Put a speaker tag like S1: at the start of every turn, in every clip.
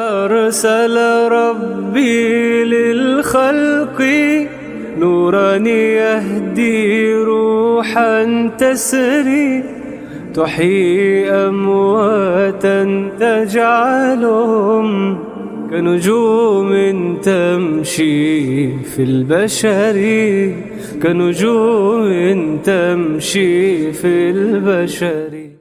S1: أرسل ربي للخلق نورا يهدي روحا تسري تحيي أمواتا تجعلهم كنجوم تمشي في البشر كنجوم تمشي في البشر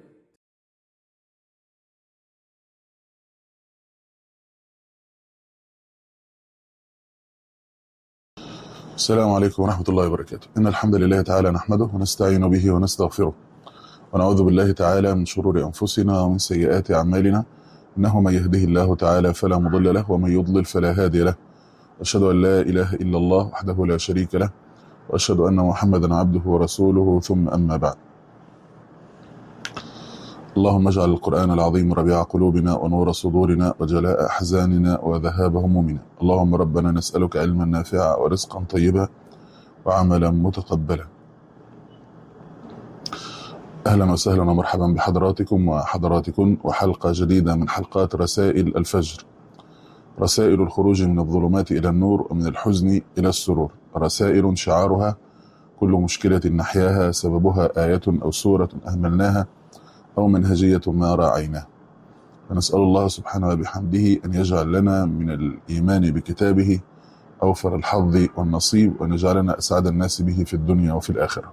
S2: السلام عليكم ورحمة الله وبركاته إن الحمد لله تعالى نحمده ونستعين به ونستغفره ونعوذ بالله تعالى من شرور أنفسنا ومن سيئات أعمالنا إنه من يهده الله تعالى فلا مضل له ومن يضلل فلا هادي له أشهد أن لا إله إلا الله وحده لا شريك له وأشهد أن محمدا عبده ورسوله ثم أما بعد اللهم اجعل القرآن العظيم ربيع قلوبنا ونور صدورنا وجلاء أحزاننا وذهاب همومنا اللهم ربنا نسألك علما نافعا ورزقا طيبا وعملا متقبلا أهلا وسهلا ومرحبا بحضراتكم وحضراتكم وحلقة جديدة من حلقات رسائل الفجر رسائل الخروج من الظلمات إلى النور ومن الحزن إلى السرور رسائل شعارها كل مشكلة نحياها سببها آية أو سورة أهملناها أو منهجية ما راعيناه فنسأل الله سبحانه وبحمده أن يجعل لنا من الإيمان بكتابه أوفر الحظ والنصيب وأن يجعلنا أسعد الناس به في الدنيا وفي الآخرة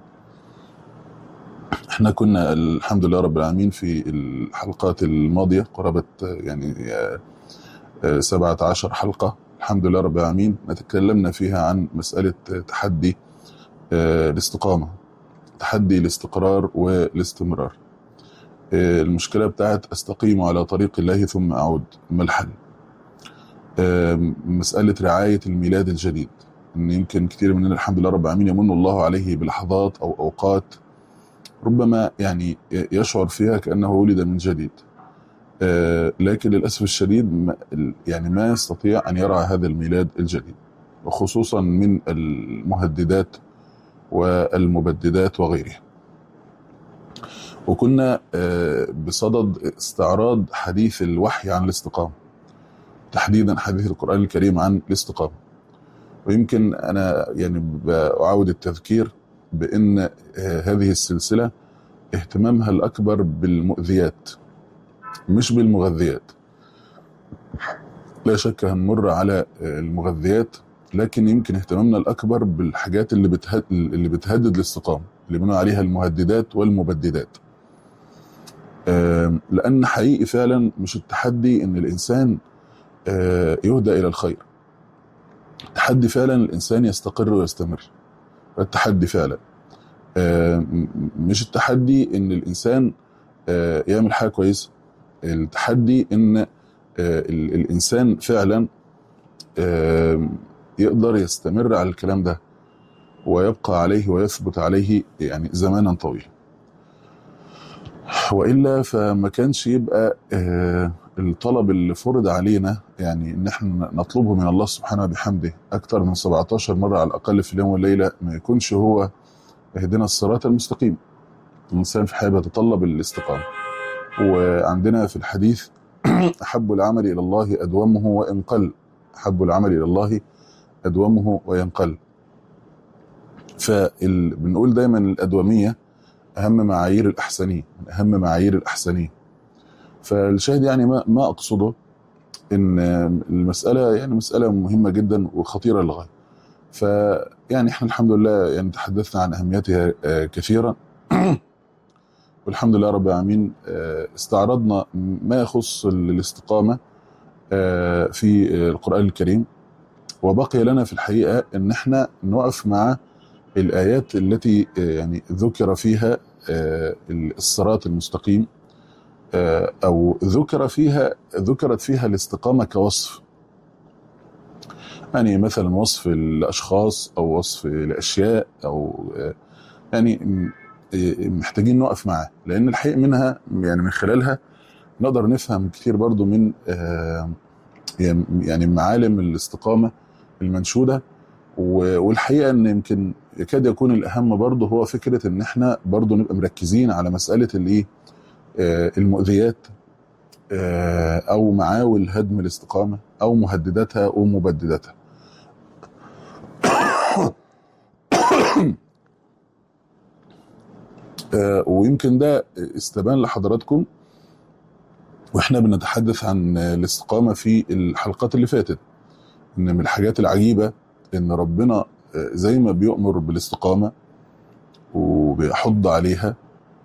S2: احنا كنا الحمد لله رب العالمين في الحلقات الماضية قرابة يعني سبعة عشر حلقة الحمد لله رب العالمين نتكلمنا فيها عن مسألة تحدي الاستقامة تحدي الاستقرار والاستمرار المشكلة بتاعت استقيم على طريق الله ثم أعود ما الحل مسألة رعاية الميلاد الجديد إن يمكن كتير مننا الحمد لله رب العالمين يمن الله عليه بلحظات أو أوقات ربما يعني يشعر فيها كأنه ولد من جديد لكن للأسف الشديد يعني ما يستطيع أن يرعى هذا الميلاد الجديد وخصوصا من المهددات والمبددات وغيرها وكنا بصدد استعراض حديث الوحي عن الاستقامة تحديدا حديث القرآن الكريم عن الاستقامة ويمكن أنا يعني أعاود التذكير بأن هذه السلسلة اهتمامها الأكبر بالمؤذيات مش بالمغذيات لا شك هنمر على المغذيات لكن يمكن اهتمامنا الأكبر بالحاجات اللي بتهدد, اللي بتهدد الاستقامة اللي بنقول عليها المهددات والمبددات لأن حقيقي فعلا مش التحدي إن الإنسان يهدى إلى الخير التحدي فعلا الإنسان يستقر ويستمر التحدي فعلا مش التحدي إن الإنسان يعمل حاجة كويسة التحدي إن الإنسان فعلا يقدر يستمر على الكلام ده ويبقى عليه ويثبت عليه يعني زمانا طويلا والا فما كانش يبقى الطلب اللي فرض علينا يعني ان احنا نطلبه من الله سبحانه وبحمده اكثر من 17 مره على الاقل في اليوم والليله ما يكونش هو اهدنا الصراط المستقيم الانسان في حياته يتطلب الاستقامه وعندنا في الحديث احب العمل الى الله ادومه وان قل احب العمل الى الله ادومه وان قل فبنقول دايما الادوميه اهم معايير الاحسنيه من اهم معايير الاحسنيه فالشاهد يعني ما ما اقصده ان المساله يعني مساله مهمه جدا وخطيره للغايه فيعني احنا الحمد لله يعني تحدثنا عن اهميتها كثيرا والحمد لله رب العالمين استعرضنا ما يخص الاستقامه في القران الكريم وبقي لنا في الحقيقه ان احنا نقف مع الآيات التي يعني ذكر فيها الصراط المستقيم أو ذكر فيها ذكرت فيها الاستقامة كوصف يعني مثلا وصف الأشخاص أو وصف الأشياء أو يعني محتاجين نقف معاه لأن الحقيقة منها يعني من خلالها نقدر نفهم كتير برضو من يعني معالم الاستقامة المنشودة والحقيقه ان يمكن يكاد يكون الاهم برضه هو فكره ان احنا برضه نبقى مركزين على مساله الايه المؤذيات آه، او معاول هدم الاستقامه او مهدداتها ومبدداتها آه، ويمكن ده استبان لحضراتكم واحنا بنتحدث عن الاستقامه في الحلقات اللي فاتت ان من الحاجات العجيبه ان ربنا آه، زي ما بيؤمر بالاستقامه وبيحض عليها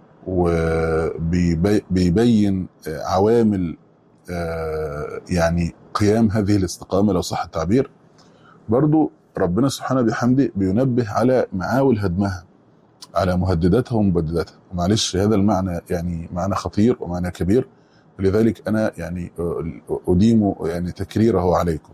S2: وبيبين عوامل آه، يعني قيام هذه الاستقامه لو صح التعبير برضو ربنا سبحانه بحمده بينبه على معاول هدمها على مهدداتها ومبدداتها ومعلش هذا المعنى يعني معنى خطير ومعنى كبير ولذلك انا يعني اديم يعني تكريره عليكم.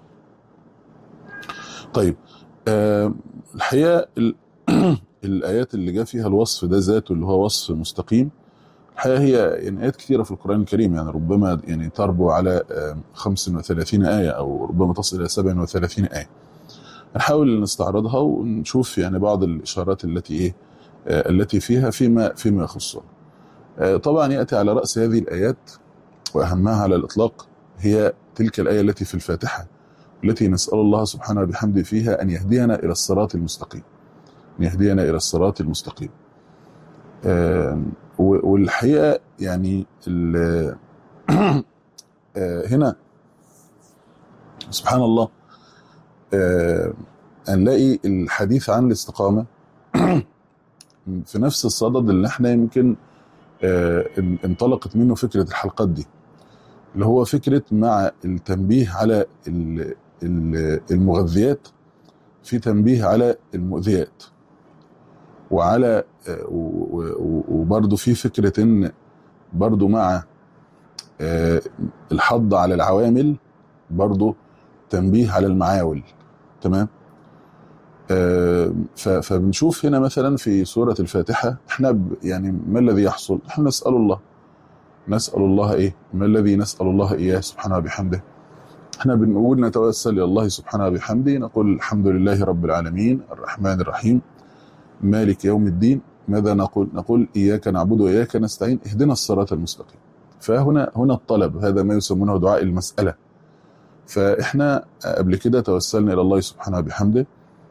S2: طيب آه، الحقيقه ال- الايات اللي جاء فيها الوصف ده ذاته اللي هو وصف مستقيم الحقيقه هي يعني ايات كثيره في القران الكريم يعني ربما يعني تربو على آه، 35 ايه او ربما تصل الى 37 ايه. نحاول نستعرضها ونشوف يعني بعض الاشارات التي ايه آه، التي فيها فيما فيما يخصها. آه، طبعا ياتي على راس هذه الايات واهمها على الاطلاق هي تلك الايه التي في الفاتحه التي نسال الله سبحانه وبحمده فيها ان يهدينا الى الصراط المستقيم. ان يهدينا الى الصراط المستقيم. آم، و- والحقيقه يعني ال- آه، هنا سبحان الله آه، هنلاقي الحديث عن الاستقامه في نفس الصدد اللي احنا يمكن آه، ان- انطلقت منه فكره الحلقات دي اللي هو فكره مع التنبيه على ال- ال- المغذيات في تنبيه على المؤذيات وعلى آه، و- و- وبرضه في فكره ان برضه مع آه، الحض على العوامل برضه تنبيه على المعاول تمام آه، ف- فبنشوف هنا مثلا في سورة الفاتحة احنا ب- يعني ما الذي يحصل؟ احنا نسأل الله نسأل الله ايه؟ ما الذي نسأل الله اياه سبحانه وبحمده؟ احنا بنقول نتوسل الى الله سبحانه وبحمده نقول الحمد لله رب العالمين الرحمن الرحيم مالك يوم الدين ماذا نقول؟ نقول اياك نعبد واياك نستعين اهدنا الصراط المستقيم. فهنا هنا الطلب هذا ما يسمونه دعاء المسألة. فاحنا قبل كده توسلنا الى الله سبحانه وبحمده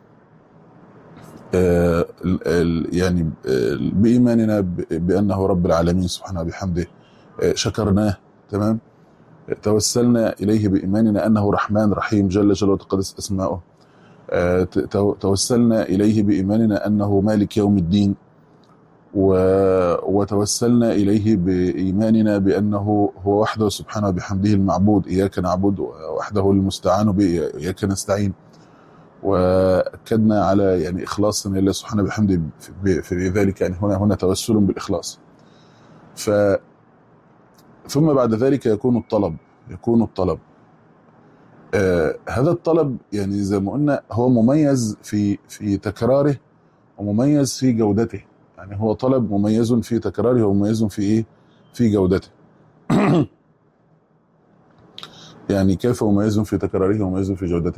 S2: آه، ال- ال- يعني آه، بإيماننا ب- بأنه رب العالمين سبحانه وبحمده آه، شكرناه تمام توسلنا إليه بإيماننا أنه رحمن رحيم جل جلاله وتقدس أسماؤه آه، ت- تو- توسلنا إليه بإيماننا أنه مالك يوم الدين و- وتوسلنا إليه بإيماننا بأنه هو وحده سبحانه وبحمده المعبود إياك نعبد وحده المستعان به إياك نستعين واكدنا على يعني اخلاصنا لله سبحانه بحمده في- في ذلك يعني هنا هنا توسل بالاخلاص. ف ثم بعد ذلك يكون الطلب يكون الطلب آه هذا الطلب يعني زي ما قلنا هو مميز في في تكراره ومميز في جودته يعني هو طلب مميز في تكراره ومميز في ايه في جودته يعني كيف مميز في تكراره ومميز في جودته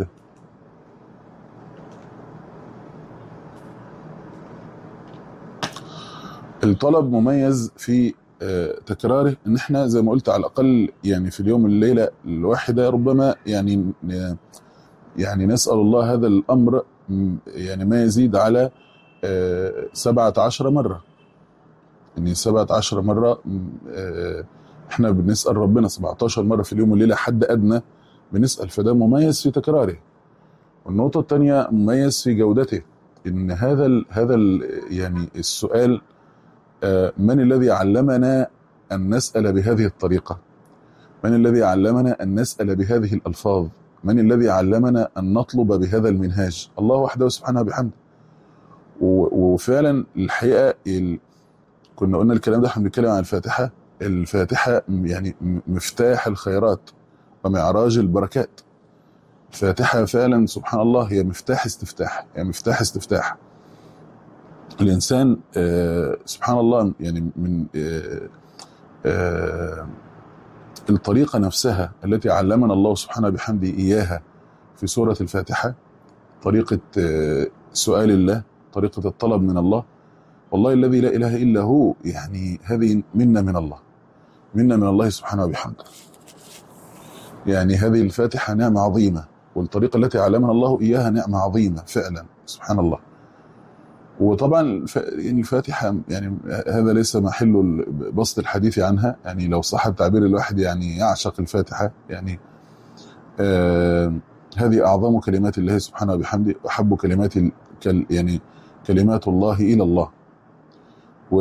S2: الطلب مميز في آه، تكراره ان احنا زي ما قلت على الاقل يعني في اليوم الليله الواحده ربما يعني ن- يعني نسال الله هذا الامر م، يعني ما يزيد على آه، 17 مره يعني 17 مره م، آه، احنا بنسال ربنا 17 مره في اليوم والليله حد ادنى بنسال فده مميز في تكراره والنقطه الثانيه مميز في جودته ان هذا ال هذا ال يعني السؤال آه، من الذي علمنا أن نسأل بهذه الطريقة من الذي علمنا أن نسأل بهذه الألفاظ من الذي علمنا أن نطلب بهذا المنهاج الله وحده سبحانه بحمده و- وفعلا الحقيقة ال... كنا قلنا الكلام ده احنا بنتكلم عن الفاتحة الفاتحة م- يعني م- مفتاح الخيرات ومعراج البركات الفاتحة فعلا سبحان الله هي مفتاح استفتاح هي مفتاح استفتاح الإنسان آه، سبحان الله يعني من آه، آه، الطريقة نفسها التي علمنا الله سبحانه بحمده إياها في سورة الفاتحة طريقة آه، سؤال الله طريقة الطلب من الله والله الذي لا إله إلا هو يعني هذه منة من الله منا من الله سبحانه وبحمده يعني هذه الفاتحة نعمة عظيمة والطريقة التي علمنا الله إياها نعمة عظيمة فعلا سبحان الله وطبعا الف- يعني الفاتحة يعني هذا ليس محل ال- بسط الحديث عنها يعني لو صح التعبير الواحد يعني يعشق الفاتحة يعني آه هذه أعظم كلمات الله سبحانه وبحمده وأحب كلمات ال- كل يعني كلمات الله إلى الله و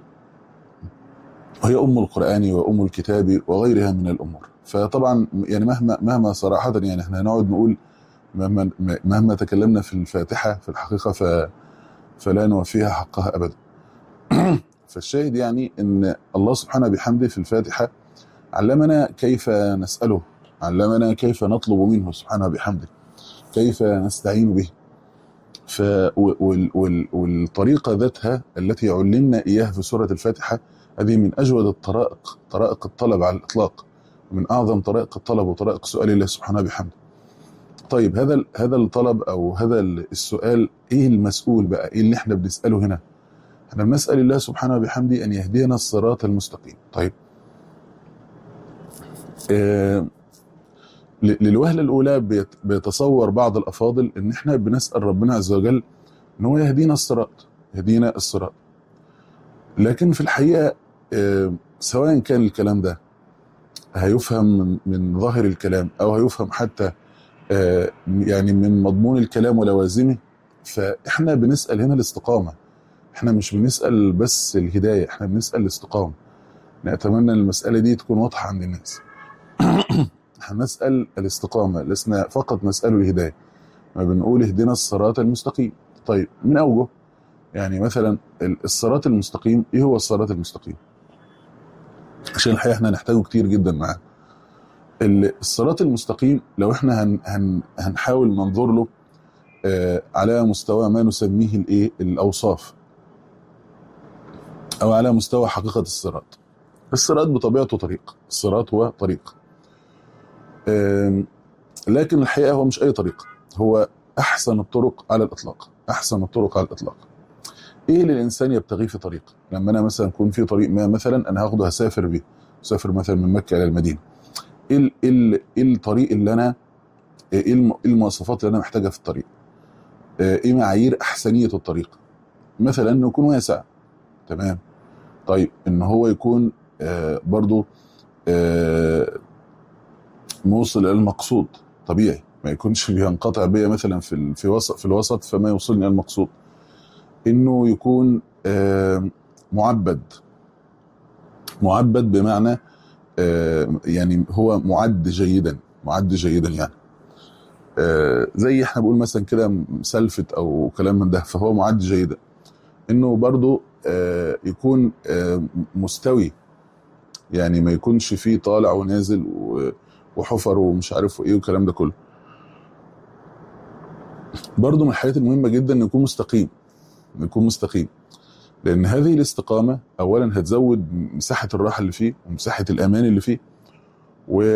S2: وهي أم القرآن وأم الكتاب وغيرها من الأمور فطبعا يعني مهما مهما صراحة يعني احنا هنقعد نقول مهما مهما تكلمنا في الفاتحة في الحقيقة ف فلا نوفيها حقها أبدا فالشاهد يعني أن الله سبحانه بحمده في الفاتحة علمنا كيف نسأله علمنا كيف نطلب منه سبحانه بحمده كيف نستعين به ف وال وال والطريقة ذاتها التي علمنا إياها في سورة الفاتحة هذه من أجود الطرائق طرائق الطلب على الإطلاق من أعظم طرائق الطلب وطرائق سؤال الله سبحانه بحمده طيب هذا ال- هذا الطلب أو هذا ال- السؤال إيه المسؤول بقى إيه اللي إحنا بنسأله هنا احنا بنسأل الله سبحانه بحمده أن يهدينا الصراط المستقيم طيب آه ل- للوهلة الأولى بيت- بيتصور بعض الأفاضل إن إحنا بنسأل ربنا عز وجل إن هو يهدينا الصراط يهدينا الصراط لكن في الحقيقة آه، سواء كان الكلام ده هيفهم من- من ظاهر الكلام أو هيفهم حتى آه، يعني من مضمون الكلام ولوازمه فإحنا بنسأل هنا الاستقامة إحنا مش بنسأل بس الهداية إحنا بنسأل الاستقامة نتمنى أن المسألة دي تكون واضحة عند الناس احنا نسأل الاستقامة لسنا فقط نسأل الهداية ما بنقول اهدنا الصراط المستقيم طيب من أوجه يعني مثلا ال- الصراط المستقيم ايه هو الصراط المستقيم عشان الحقيقة احنا هنحتاجه كتير جدا معاه ال- الصراط المستقيم لو احنا هن هن هنحاول ننظر له آه على مستوى ما نسميه الايه الاوصاف او على مستوى حقيقة الصراط الصراط بطبيعته طريق الصراط هو طريق آم، لكن الحقيقة هو مش أي طريق هو أحسن الطرق على الإطلاق أحسن الطرق على الإطلاق إيه اللي الإنسان يبتغيه في طريق لما أنا مثلا أكون في طريق ما مثلا أنا هاخده هسافر بيه مسافر مثلا من مكة إلى المدينة إيه ال- إيه ال- إيه الطريق اللي أنا إيه الم- إيه المواصفات اللي أنا محتاجها في الطريق آه، إيه معايير أحسنية الطريق مثلا إنه يكون واسع تمام طيب إن هو يكون آه، برضو آه، موصل الى المقصود طبيعي ما يكونش بينقطع بيا مثلا في ال- في وسط في الوسط فما يوصلني الى المقصود انه يكون آه، معبد معبد بمعنى آه، يعني هو معد جيدا معد جيدا يعني آه، زي احنا بنقول مثلا كده مسلفت او كلام من ده فهو معد جيدا انه برضو آه، يكون آه، مستوي يعني ما يكونش فيه طالع ونازل و- وحفر ومش عارف ايه والكلام ده كله برضو من الحاجات المهمة جدا انه يكون مستقيم انه يكون مستقيم لان هذه الاستقامة اولا هتزود مساحة الراحة اللي فيه ومساحة الامان اللي فيه و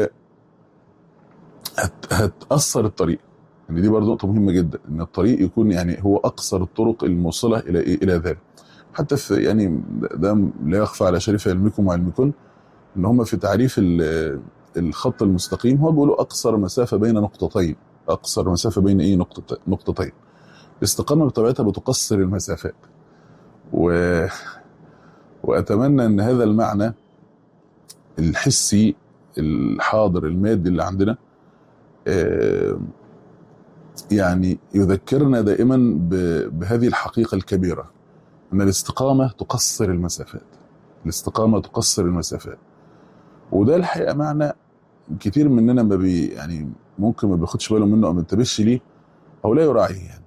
S2: هت- هتأثر الطريق يعني دي برضو نقطة مهمة جدا ان الطريق يكون يعني هو اقصر الطرق الموصلة الى إيه؟ الى ذلك حتى في يعني ده لا يخفى على شريف علمكم وعلمكم ان هم في تعريف ال- الخط المستقيم هو بيقولوا اقصر مسافة بين نقطتين اقصر مسافة بين ايه نقطة نقطتين الاستقامة بطبيعتها بتقصر المسافات و... واتمنى ان هذا المعنى الحسي الحاضر المادي اللي عندنا آه، يعني يذكرنا دائما ب- بهذه الحقيقة الكبيرة أن الاستقامة تقصر المسافات الاستقامة تقصر المسافات وده الحقيقة معنى كتير مننا ما بي يعني ممكن ما بياخدش باله منه أو ما ينتبهش ليه أو لا يراعيه يعني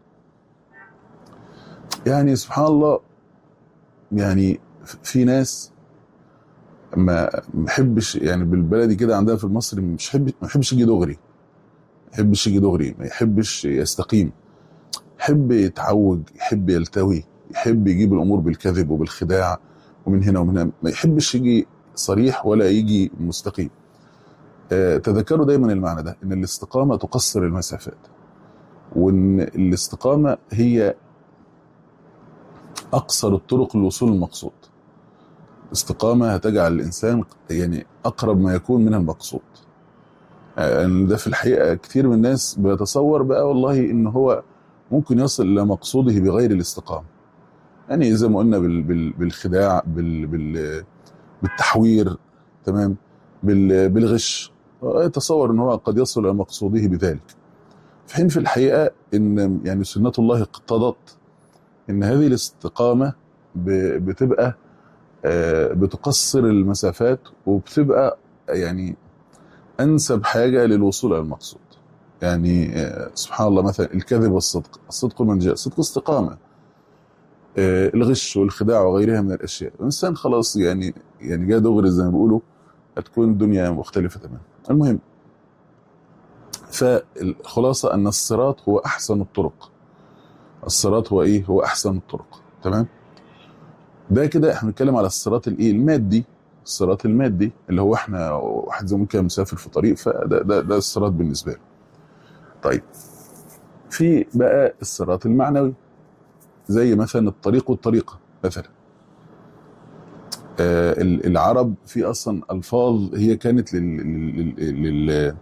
S2: يعني سبحان الله يعني في ناس ما بحبش يعني بالبلدي كده عندها في المصري مش حب ما يحبش يجي دغري ما يحبش يجي دغري ما يحبش يستقيم يحب يتعوج يحب يلتوي يحب يجيب الامور بالكذب وبالخداع ومن هنا ومن هنا ما يحبش يجي صريح ولا يجي مستقيم آه، تذكروا دايما المعنى ده ان الاستقامه تقصر المسافات وان الاستقامه هي اقصر الطرق للوصول للمقصود الاستقامة هتجعل الإنسان يعني أقرب ما يكون من المقصود يعني ده في الحقيقة كتير من الناس بيتصور بقى والله إن هو ممكن يصل إلى مقصوده بغير الاستقامة يعني زي ما قلنا بال بال بالخداع بال بال بالتحوير تمام بال بالغش يتصور ان هو قد يصل الى مقصوده بذلك في حين في الحقيقه ان يعني سنه الله اقتضت ان هذه الاستقامه ب- بتبقى آه، بتقصر المسافات وبتبقى يعني انسب حاجه للوصول الى المقصود يعني آه، سبحان الله مثلا الكذب والصدق الصدق من جاء الصدق استقامه آه، الغش والخداع وغيرها من الاشياء الانسان خلاص يعني يعني جاء دغري زي ما بيقولوا هتكون الدنيا مختلفه تماما المهم فالخلاصه ان الصراط هو احسن الطرق الصراط هو ايه هو احسن الطرق تمام ده كده احنا بنتكلم على الصراط الايه المادي الصراط المادي اللي هو احنا واحد زي ما كده مسافر في طريق فده ده, ده الصراط بالنسبه له طيب في بقى الصراط المعنوي زي مثلا الطريق والطريقه مثلا آه ال- العرب في اصلا الفاظ هي كانت لل, لل, لل, لل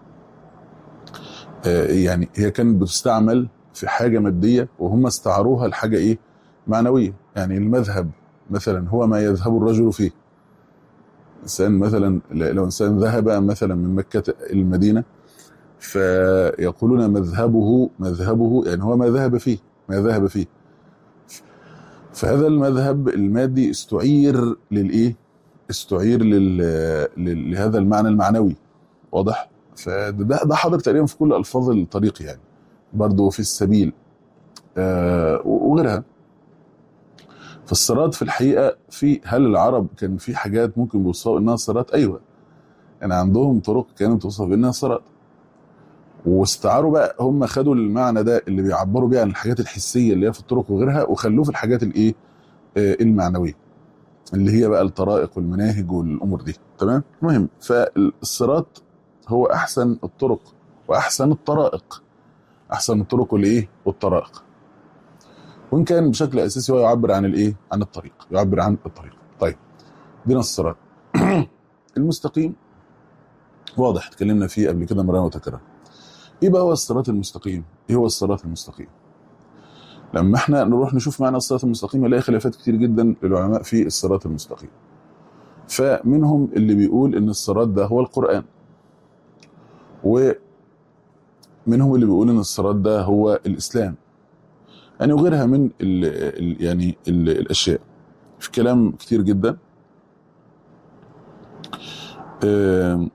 S2: آه يعني هي كانت بتستعمل في حاجه ماديه وهم استعاروها لحاجه ايه معنويه يعني المذهب مثلا هو ما يذهب الرجل فيه انسان مثلا لو انسان ذهب مثلا من مكه المدينه فيقولون مذهبه مذهبه يعني هو ما ذهب فيه ما ذهب فيه فهذا المذهب المادي استعير للايه استعير لل... لل... لهذا المعنى المعنوي واضح فده ده حاضر تقريبا في كل الفاظ الطريق يعني برضه في السبيل آه وغيرها فالصراط في الحقيقه في هل العرب كان في حاجات ممكن بيوصفوا انها صراط ايوه يعني عندهم طرق كانت توصف بانها صراط واستعاروا بقى هم خدوا المعنى ده اللي بيعبروا بيه عن الحاجات الحسيه اللي هي في الطرق وغيرها وخلوه في الحاجات الايه آه المعنويه اللي هي بقى الطرائق والمناهج والامور دي تمام المهم فالصراط هو احسن الطرق واحسن الطرائق احسن الطرق والايه والطرائق وان كان بشكل اساسي هو يعبر عن الايه عن الطريق يعبر عن الطريق طيب دينا الصراط المستقيم واضح اتكلمنا فيه قبل كده مره وتكرر ايه بقى هو الصراط المستقيم ايه هو الصراط المستقيم لما احنا نروح نشوف معنى الصراط المستقيم نلاقي خلافات كتير جدا للعلماء في الصراط المستقيم فمنهم اللي بيقول ان الصراط ده هو القرآن ومنهم اللي بيقول ان الصراط ده هو الاسلام يعني وغيرها من ال ال يعني ال الاشياء في كلام كتير جدا آم،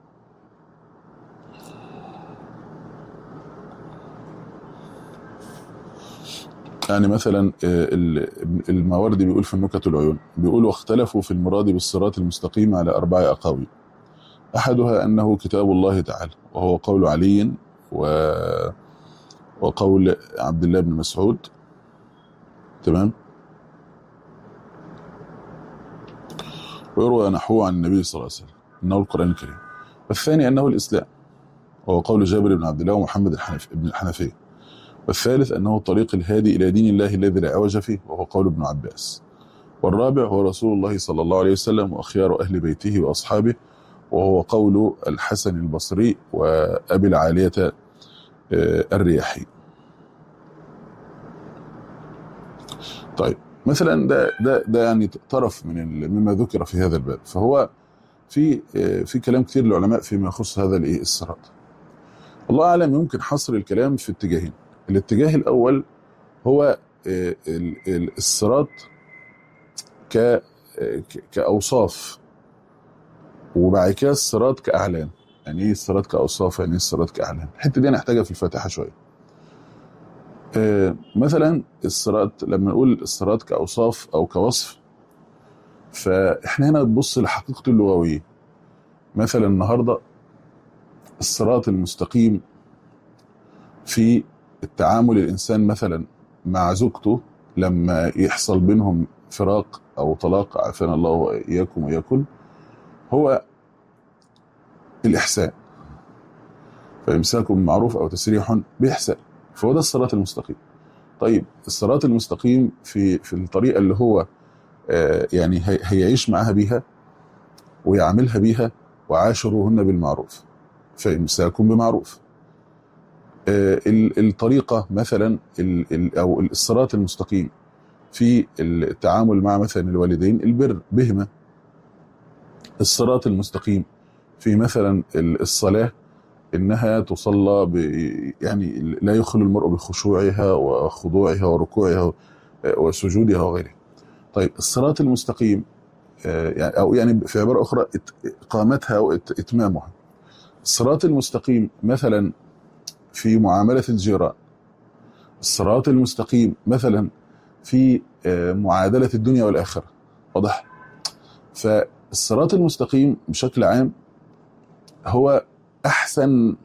S2: يعني مثلا آه، ال- الماوردي بيقول في النكت العيون بيقول واختلفوا في المراد بالصراط المستقيم على أربع أقاويل أحدها أنه كتاب الله تعالى وهو قول علي و... وقول عبد الله بن مسعود تمام ويروى نحوه عن النبي صلى الله عليه وسلم أنه القرآن الكريم والثاني أنه الإسلام وهو قول جابر بن عبد الله ومحمد الحنف بن الحنفية والثالث أنه الطريق الهادي إلى دين الله الذي لا عوج فيه وهو قول ابن عباس والرابع هو رسول الله صلى الله عليه وسلم وأخيار أهل بيته وأصحابه وهو قول الحسن البصري وأبي العالية آه، الرياحي طيب مثلا ده ده ده يعني طرف من ال- مما ذكر في هذا الباب فهو في آه، في كلام كثير للعلماء فيما يخص هذا الايه الصراط الله اعلم يمكن حصر الكلام في اتجاهين الاتجاه الاول هو آه، ال- ال- الصراط ك آه، ك- كاوصاف وبعد كده الصراط كاعلام يعني ايه الصراط كاوصاف يعني ايه الصراط كاعلام الحته دي هنحتاجها في الفاتحه شويه آه، مثلا الصراط لما نقول الصراط كاوصاف او كوصف فاحنا هنا بنبص لحقيقته اللغويه مثلا النهارده الصراط المستقيم في التعامل الانسان مثلا مع زوجته لما يحصل بينهم فراق او طلاق عافانا الله واياكم واياكم هو الاحسان فامساك بمعروف او تسريح باحسان فهو ده الصراط المستقيم طيب الصراط المستقيم في في الطريقه اللي هو آه، يعني هي- هيعيش معاها بيها ويعملها بيها وعاشروهن بالمعروف فإمساكم بمعروف آه، ال- الطريقة مثلا ال- ال- أو الصراط المستقيم في التعامل مع مثلا الوالدين البر بهما الصراط المستقيم في مثلا ال- الصلاة إنها تصلى ب يعني لا يخلو المرء بخشوعها وخضوعها وركوعها آه، وسجودها وغيره طيب الصراط المستقيم آه، يعني أو يعني في عبارة أخرى إت- إقامتها وإتمامها الصراط المستقيم مثلا في معاملة الجيران الصراط المستقيم مثلا في آه، معادلة الدنيا والآخرة واضح فالصراط المستقيم بشكل عام هو أحسن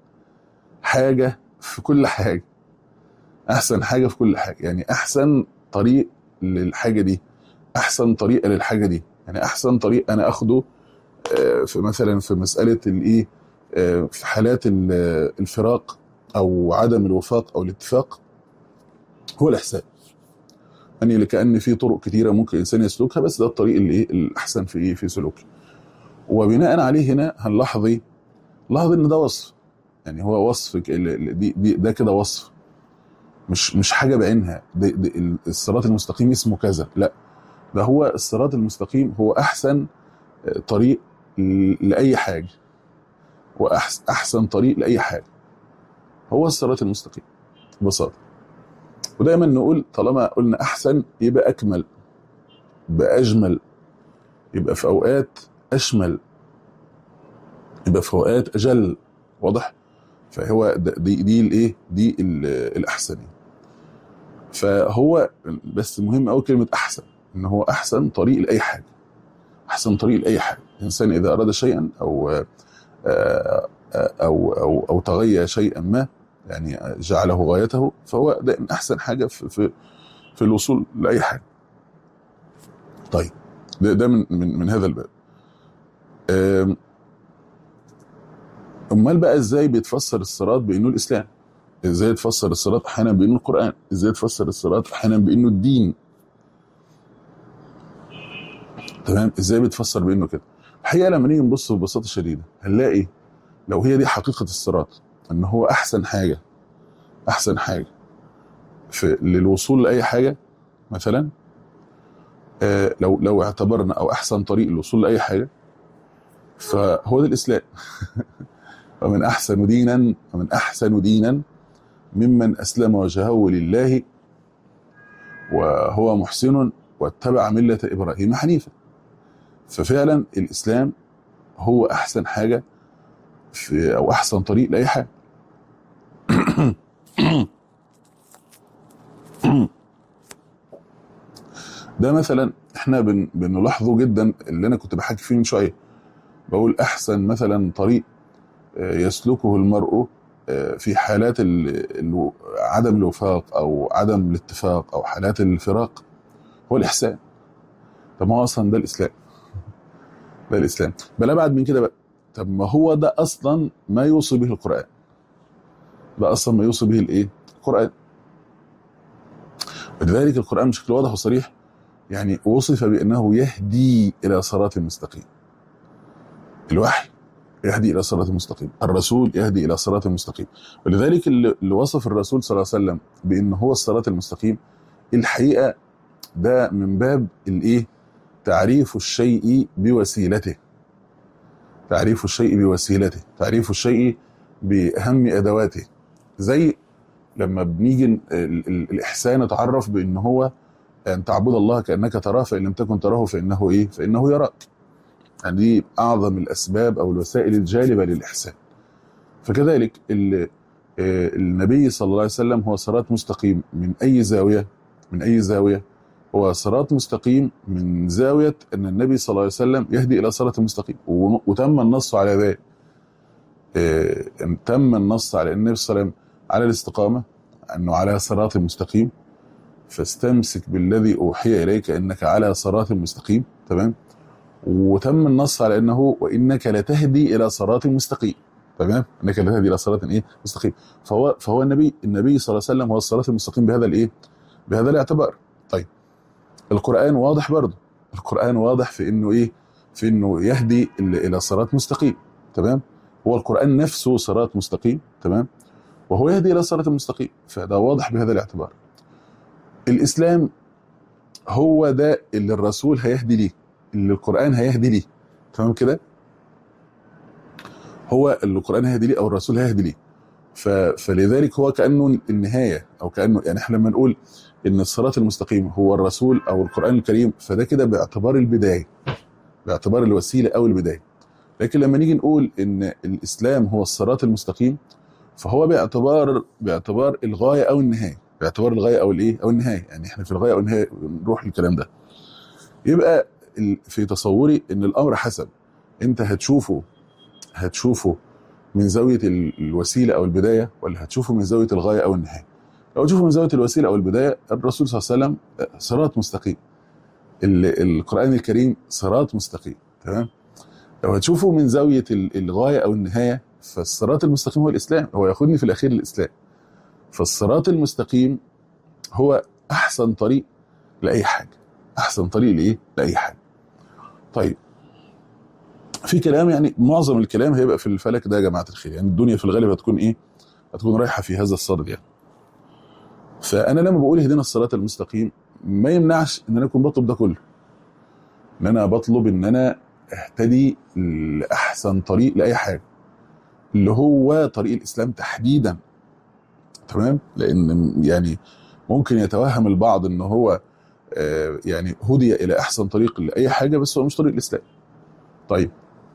S2: حاجة في كل حاجة أحسن حاجة في كل حاجة يعني أحسن طريق للحاجة دي أحسن طريقة للحاجة دي يعني أحسن طريق أنا أخده آه، في مثلا في مسألة الإيه آه، في حالات ال- الفراق أو عدم الوفاق أو الاتفاق هو الإحسان يعني لكأن في طرق كتيرة ممكن الإنسان يسلكها بس ده الطريق اللي إيه الأحسن في إيه في سلوكه وبناء عليه هنا هنلاحظ إيه لاحظ إن ده وصف يعني هو وصف ك- ال- ال- دي دي ده كده وصف مش مش حاجة بعينها ده ده ال- الصراط المستقيم اسمه كذا لا ده هو الصراط المستقيم هو أحسن آه، طريق ل- لأي حاجة وأحسن أحسن طريق لأي حاجة هو الصراط المستقيم ببساطة ودايما نقول طالما قلنا أحسن يبقى أكمل يبقى أجمل يبقى في أوقات أشمل يبقى في أوقات أجل واضح فهو ده- دي دي الايه دي ال- الاحسنيه فهو بس مهم قوي كلمه احسن ان هو احسن طريق لاي حاجه احسن طريق لاي حاجه الانسان اذا اراد شيئا او آه، او او او تغير شيئا ما يعني جعله غايته فهو ده احسن حاجه في في, في الوصول لاي حاجه طيب ده, ده من من من هذا الباب آم، امال بقى ازاي بيتفسر الصراط بانه الاسلام ازاي تفسر الصراط احيانا بانه القران ازاي تفسر الصراط احيانا بانه الدين تمام ازاي بتفسر بانه كده الحقيقه لما نيجي نبص ببساطه شديده هنلاقي لو هي دي حقيقه الصراط ان هو احسن حاجه احسن حاجه في للوصول لاي حاجه مثلا آه لو لو اعتبرنا او احسن طريق للوصول لاي حاجه فهو ده الاسلام ومن احسن دينا ومن احسن دينا ممن اسلم وجهه لله وهو محسن واتبع مله ابراهيم حنيفا ففعلا الاسلام هو احسن حاجه في او احسن طريق لاي حاجه ده مثلا احنا بن بنلاحظه جدا اللي انا كنت بحكي فيه من شويه بقول احسن مثلا طريق آه، يسلكه المرء آه، في حالات ال- ال- عدم الوفاق او عدم الاتفاق او حالات الفراق هو الاحسان طب ما هو اصلا ده الاسلام ده الاسلام بل ابعد من كده بقى طب ما هو ده اصلا ما يوصي به القران ده اصلا ما يوصي به الايه القران ولذلك القران بشكل واضح وصريح يعني وصف بانه يهدي الى صراط مستقيم الوحي يهدي الى صراط مستقيم الرسول يهدي الى صراط مستقيم ولذلك اللي اللي وصف الرسول صلى الله عليه وسلم بان هو الصراط المستقيم الحقيقه ده من باب الايه تعريف الشيء بوسيلته تعريف الشيء بوسيلته تعريف الشيء باهم ادواته زي لما بنيجي ال- ال- الاحسان يتعرف بان هو ان تعبد الله كانك تراه فان لم تكن تراه فانه ايه فانه يراك يعني دي اعظم الاسباب او الوسائل الجالبه للاحسان فكذلك ال- آه، النبي صلى الله عليه وسلم هو صراط مستقيم من اي زاويه من اي زاويه هو صراط مستقيم من زاويه ان النبي صلى الله عليه وسلم يهدي الى صراط مستقيم ون- وتم النص على ذلك آه، إن تم النص على النبي صلى الله عليه وسلم على الاستقامه انه على صراط مستقيم فاستمسك بالذي اوحي اليك انك على صراط مستقيم تمام وتم النص على انه وانك لتهدي الى صراط مستقيم تمام انك لتهدي الى صراط ايه مستقيم فهو فهو النبي النبي صلى الله عليه وسلم هو الصراط المستقيم بهذا الايه بهذا الاعتبار طيب القرآن واضح برضه القرآن واضح في انه ايه في انه يهدي ال- الى صراط مستقيم تمام هو القرآن نفسه صراط مستقيم تمام وهو يهدي الى صراط مستقيم فده واضح بهذا الاعتبار الاسلام هو ده اللي الرسول هيهدي ليه اللي القرآن هيهدي ليه تمام كده هو اللي القرآن هيهدي ليه او الرسول هيهدي ليه ف... فلذلك هو كانه النهايه او كانه يعني احنا لما نقول ان الصراط المستقيم هو الرسول او القران الكريم فده كده باعتبار البدايه باعتبار الوسيله او البدايه لكن لما نيجي نقول ان الاسلام هو الصراط المستقيم فهو باعتبار باعتبار الغايه او النهايه باعتبار الغايه او الايه او النهايه يعني احنا في الغايه او النهايه نروح للكلام ده يبقى ال- في تصوري ان الامر حسب انت هتشوفه هتشوفه من زاويه ال- الوسيله او البدايه ولا هتشوفه من زاويه الغايه او النهايه لو تشوفه من زاويه الوسيله او البدايه الرسول صلى الله عليه وسلم صراط مستقيم ال- القران الكريم صراط مستقيم تمام لو هتشوفه من زاويه ال- الغايه او النهايه فالصراط المستقيم هو الاسلام هو ياخدني في الاخير للاسلام فالصراط المستقيم هو احسن طريق لاي حاجه احسن طريق لايه لاي حاجه طيب في كلام يعني معظم الكلام هيبقى في الفلك ده يا جماعه الخير يعني الدنيا في الغالب هتكون ايه هتكون رايحه في هذا الصدد يعني فانا لما بقول اهدنا الصراط المستقيم ما يمنعش ان انا اكون بطلب ده كله ان انا بطلب ان انا اهتدي لاحسن طريق لاي حاجه اللي هو طريق الاسلام تحديدا تمام لان يعني ممكن يتوهم البعض ان هو آه، يعني هدي الى احسن طريق لاي حاجه بس هو مش طريق الاسلام طيب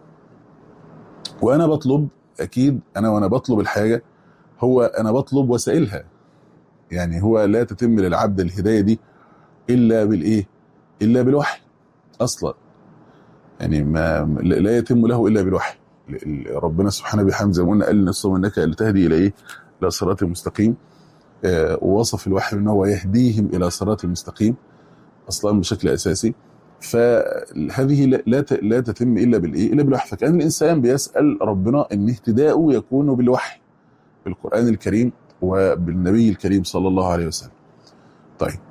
S2: وانا بطلب اكيد انا وانا بطلب الحاجه هو انا بطلب وسائلها يعني هو لا تتم للعبد الهدايه دي الا بالايه الا بالوحي اصلا يعني ما لا يتم له الا بالوحي ال- ال- ربنا سبحانه بحمد زي ما قلنا قال نصه انك لتهدي الى ايه الى صراط مستقيم آه، ووصف الوحي ان هو يهديهم الى صراط مستقيم اصلا بشكل اساسي فهذه لا لا ت- لا تتم الا بالايه الا بالوحي فكان الانسان بيسال ربنا ان اهتداؤه يكون بالوحي بالقران الكريم وبالنبي الكريم صلى الله عليه وسلم طيب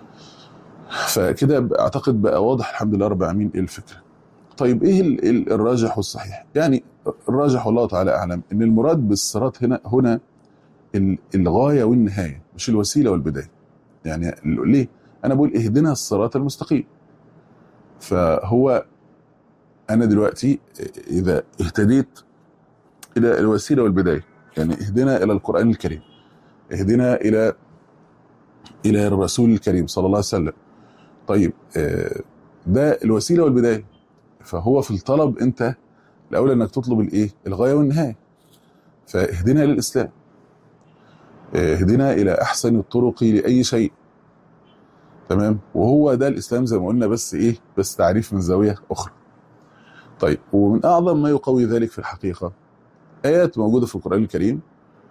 S2: فكده اعتقد بقى واضح الحمد لله رب العالمين ايه الفكره طيب ايه ال- ال- الراجح والصحيح يعني الراجح والله تعالى اعلم ان المراد بالصراط هنا هنا ال- الغايه والنهايه مش الوسيله والبدايه يعني ال- ليه انا بقول اهدنا الصراط المستقيم فهو انا دلوقتي اذا اهتديت الى الوسيله والبدايه يعني اهدنا الى القران الكريم اهدنا الى الى الرسول الكريم صلى الله عليه وسلم طيب آه، ده الوسيله والبدايه فهو في الطلب انت الاولى انك تطلب الايه الغايه والنهايه فاهدنا الى الاسلام آه، اهدنا الى احسن الطرق لاي شيء تمام وهو ده الاسلام زي ما قلنا بس ايه بس تعريف من زاويه اخرى طيب ومن اعظم ما يقوي ذلك في الحقيقه ايات موجوده في القران الكريم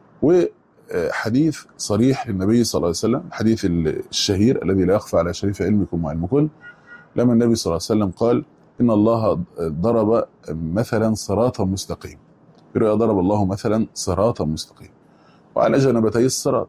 S2: وحديث صريح للنبي صلى الله عليه وسلم الحديث الشهير الذي لا يخفى على شريف علمكم وعلمكم لما النبي صلى الله عليه وسلم قال ان الله ضرب مثلا صراطا مستقيم برؤيا ضرب الله مثلا صراطا مستقيم وعلى جنبتي الصراط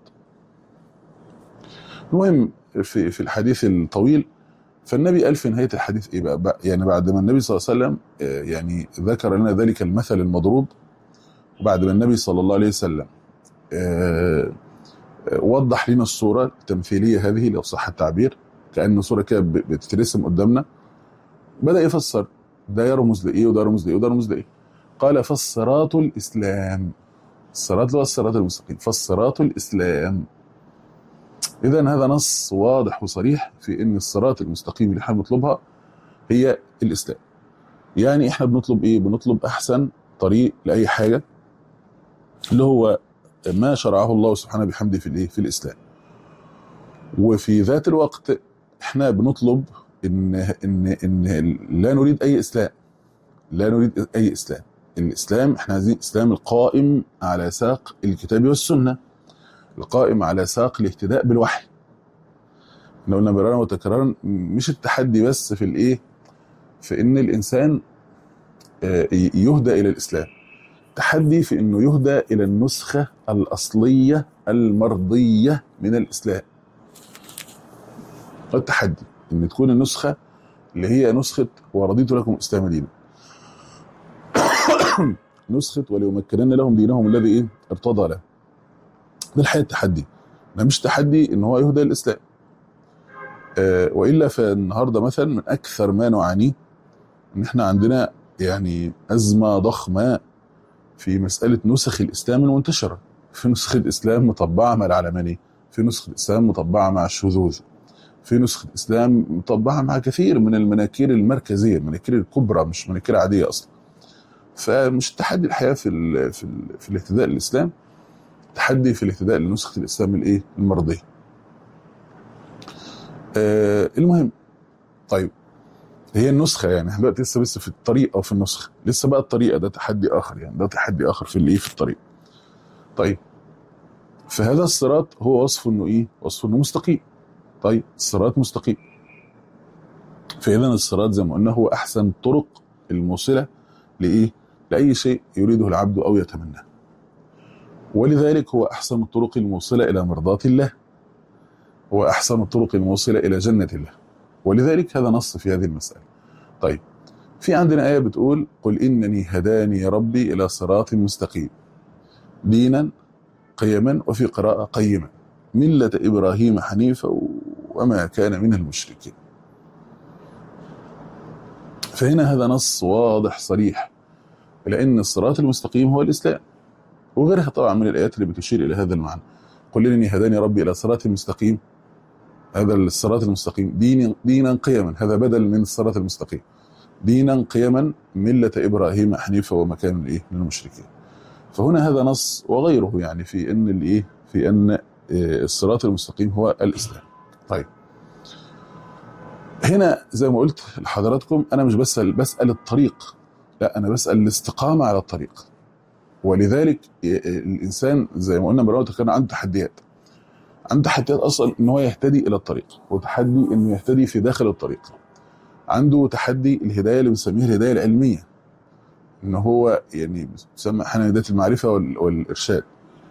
S2: المهم في في الحديث الطويل فالنبي قال في نهايه الحديث ايه بقى بقى- يعني بعد ما النبي صلى الله عليه وسلم آه، يعني ذكر لنا ذلك المثل المضروب وبعد ما النبي صلى الله عليه وسلم آه، آه، وضح لنا الصوره التمثيليه هذه لو صح التعبير كأن صوره كده ب- بتترسم قدامنا بدا يفسر ده يرمز لايه وده يرمز لايه وده يرمز لايه قال فالصراط الاسلام الصراط اللي هو الصراط المستقيم فالصراط الاسلام اذا هذا نص واضح وصريح في ان الصراط المستقيم اللي احنا بنطلبها هي الاسلام يعني احنا بنطلب ايه بنطلب احسن طريق لاي حاجه اللي هو ما شرعه الله سبحانه بحمده في الايه في الاسلام وفي ذات الوقت احنا بنطلب ان ان ان لا نريد اي اسلام لا نريد اي اسلام الاسلام احنا عايزين اسلام القائم على ساق الكتاب والسنه القائم على ساق الاهتداء بالوحي احنا قلنا مرارا وتكرارا مش التحدي بس في الايه في ان الانسان آه، يهدى الى الاسلام تحدي في انه يهدى الى النسخه الاصليه المرضيه من الاسلام ده التحدي ان تكون النسخه اللي هي نسخه ورضيت لكم الاسلام دينا نسخه وليمكنن لهم دينهم الذي ايه ارتضى له ده الحقيقه التحدي ده مش تحدي ان هو يهدى الاسلام آه والا فالنهارده مثلا من اكثر ما نعانيه ان احنا عندنا يعني ازمه ضخمه في مساله نسخ الاسلام المنتشره في نسخه الاسلام مطبعه مع العلمانيه في نسخه الاسلام مطبعه مع الشذوذ في نسخه الاسلام مطبعه مع كثير من المناكير المركزيه المناكير الكبرى مش مناكير عاديه اصلا فمش تحدي الحياه في ال في, ال في الاهتداء للاسلام تحدي في الاهتداء لنسخه الاسلام الايه المرضيه آه المهم طيب هي النسخه يعني احنا دلوقتي لسه بس في الطريقه او في النسخه لسه بقى الطريقه ده تحدي اخر يعني ده تحدي اخر في الايه في الطريق طيب فهذا الصراط هو وصفه انه ايه وصفه انه مستقيم طيب الصراط مستقيم فاذا الصراط زي ما قلنا هو احسن الطرق الموصله لايه لاي شيء يريده العبد او يتمناه ولذلك هو احسن الطرق الموصله الى مرضاه الله هو احسن الطرق الموصله الى جنه الله ولذلك هذا نص في هذه المساله طيب في عندنا ايه بتقول قل انني هداني ربي الى صراط مستقيم دينا قيما وفي قراءه قيما مله ابراهيم حنيفا وما كان من المشركين فهنا هذا نص واضح صريح لان الصراط المستقيم هو الاسلام وغيرها طبعا من الايات اللي بتشير الى هذا المعنى قل انني هداني ربي الى صراط مستقيم هذا الصراط المستقيم دين دينا قيما هذا بدل من الصراط المستقيم دينا قيما ملة إبراهيم حنيفا وما كان من إيه من المشركين فهنا هذا نص وغيره يعني في أن الإيه في أن الصراط المستقيم هو الإسلام طيب هنا زي ما قلت لحضراتكم أنا مش بسأل بسأل الطريق لا أنا بسأل الاستقامة على الطريق ولذلك الإنسان زي ما قلنا مرات كان عنده تحديات عنده تحديات اصلا ان هو يهتدي الى الطريق وتحدي انه يهتدي في داخل الطريق عنده تحدي الهدايه اللي بنسميها الهدايه العلميه ان هو يعني بتسمى احيانا هدايه المعرفه والارشاد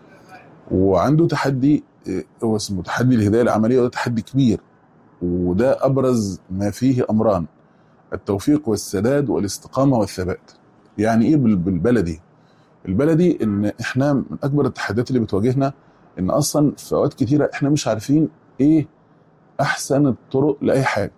S2: وعنده تحدي هو اسمه تحدي الهدايه العمليه وده تحدي كبير وده ابرز ما فيه امران التوفيق والسداد والاستقامه والثبات يعني ايه بالبلدي البلدي ان احنا من اكبر التحديات اللي بتواجهنا ان اصلا في اوقات كتيره احنا مش عارفين ايه احسن الطرق لاي حاجه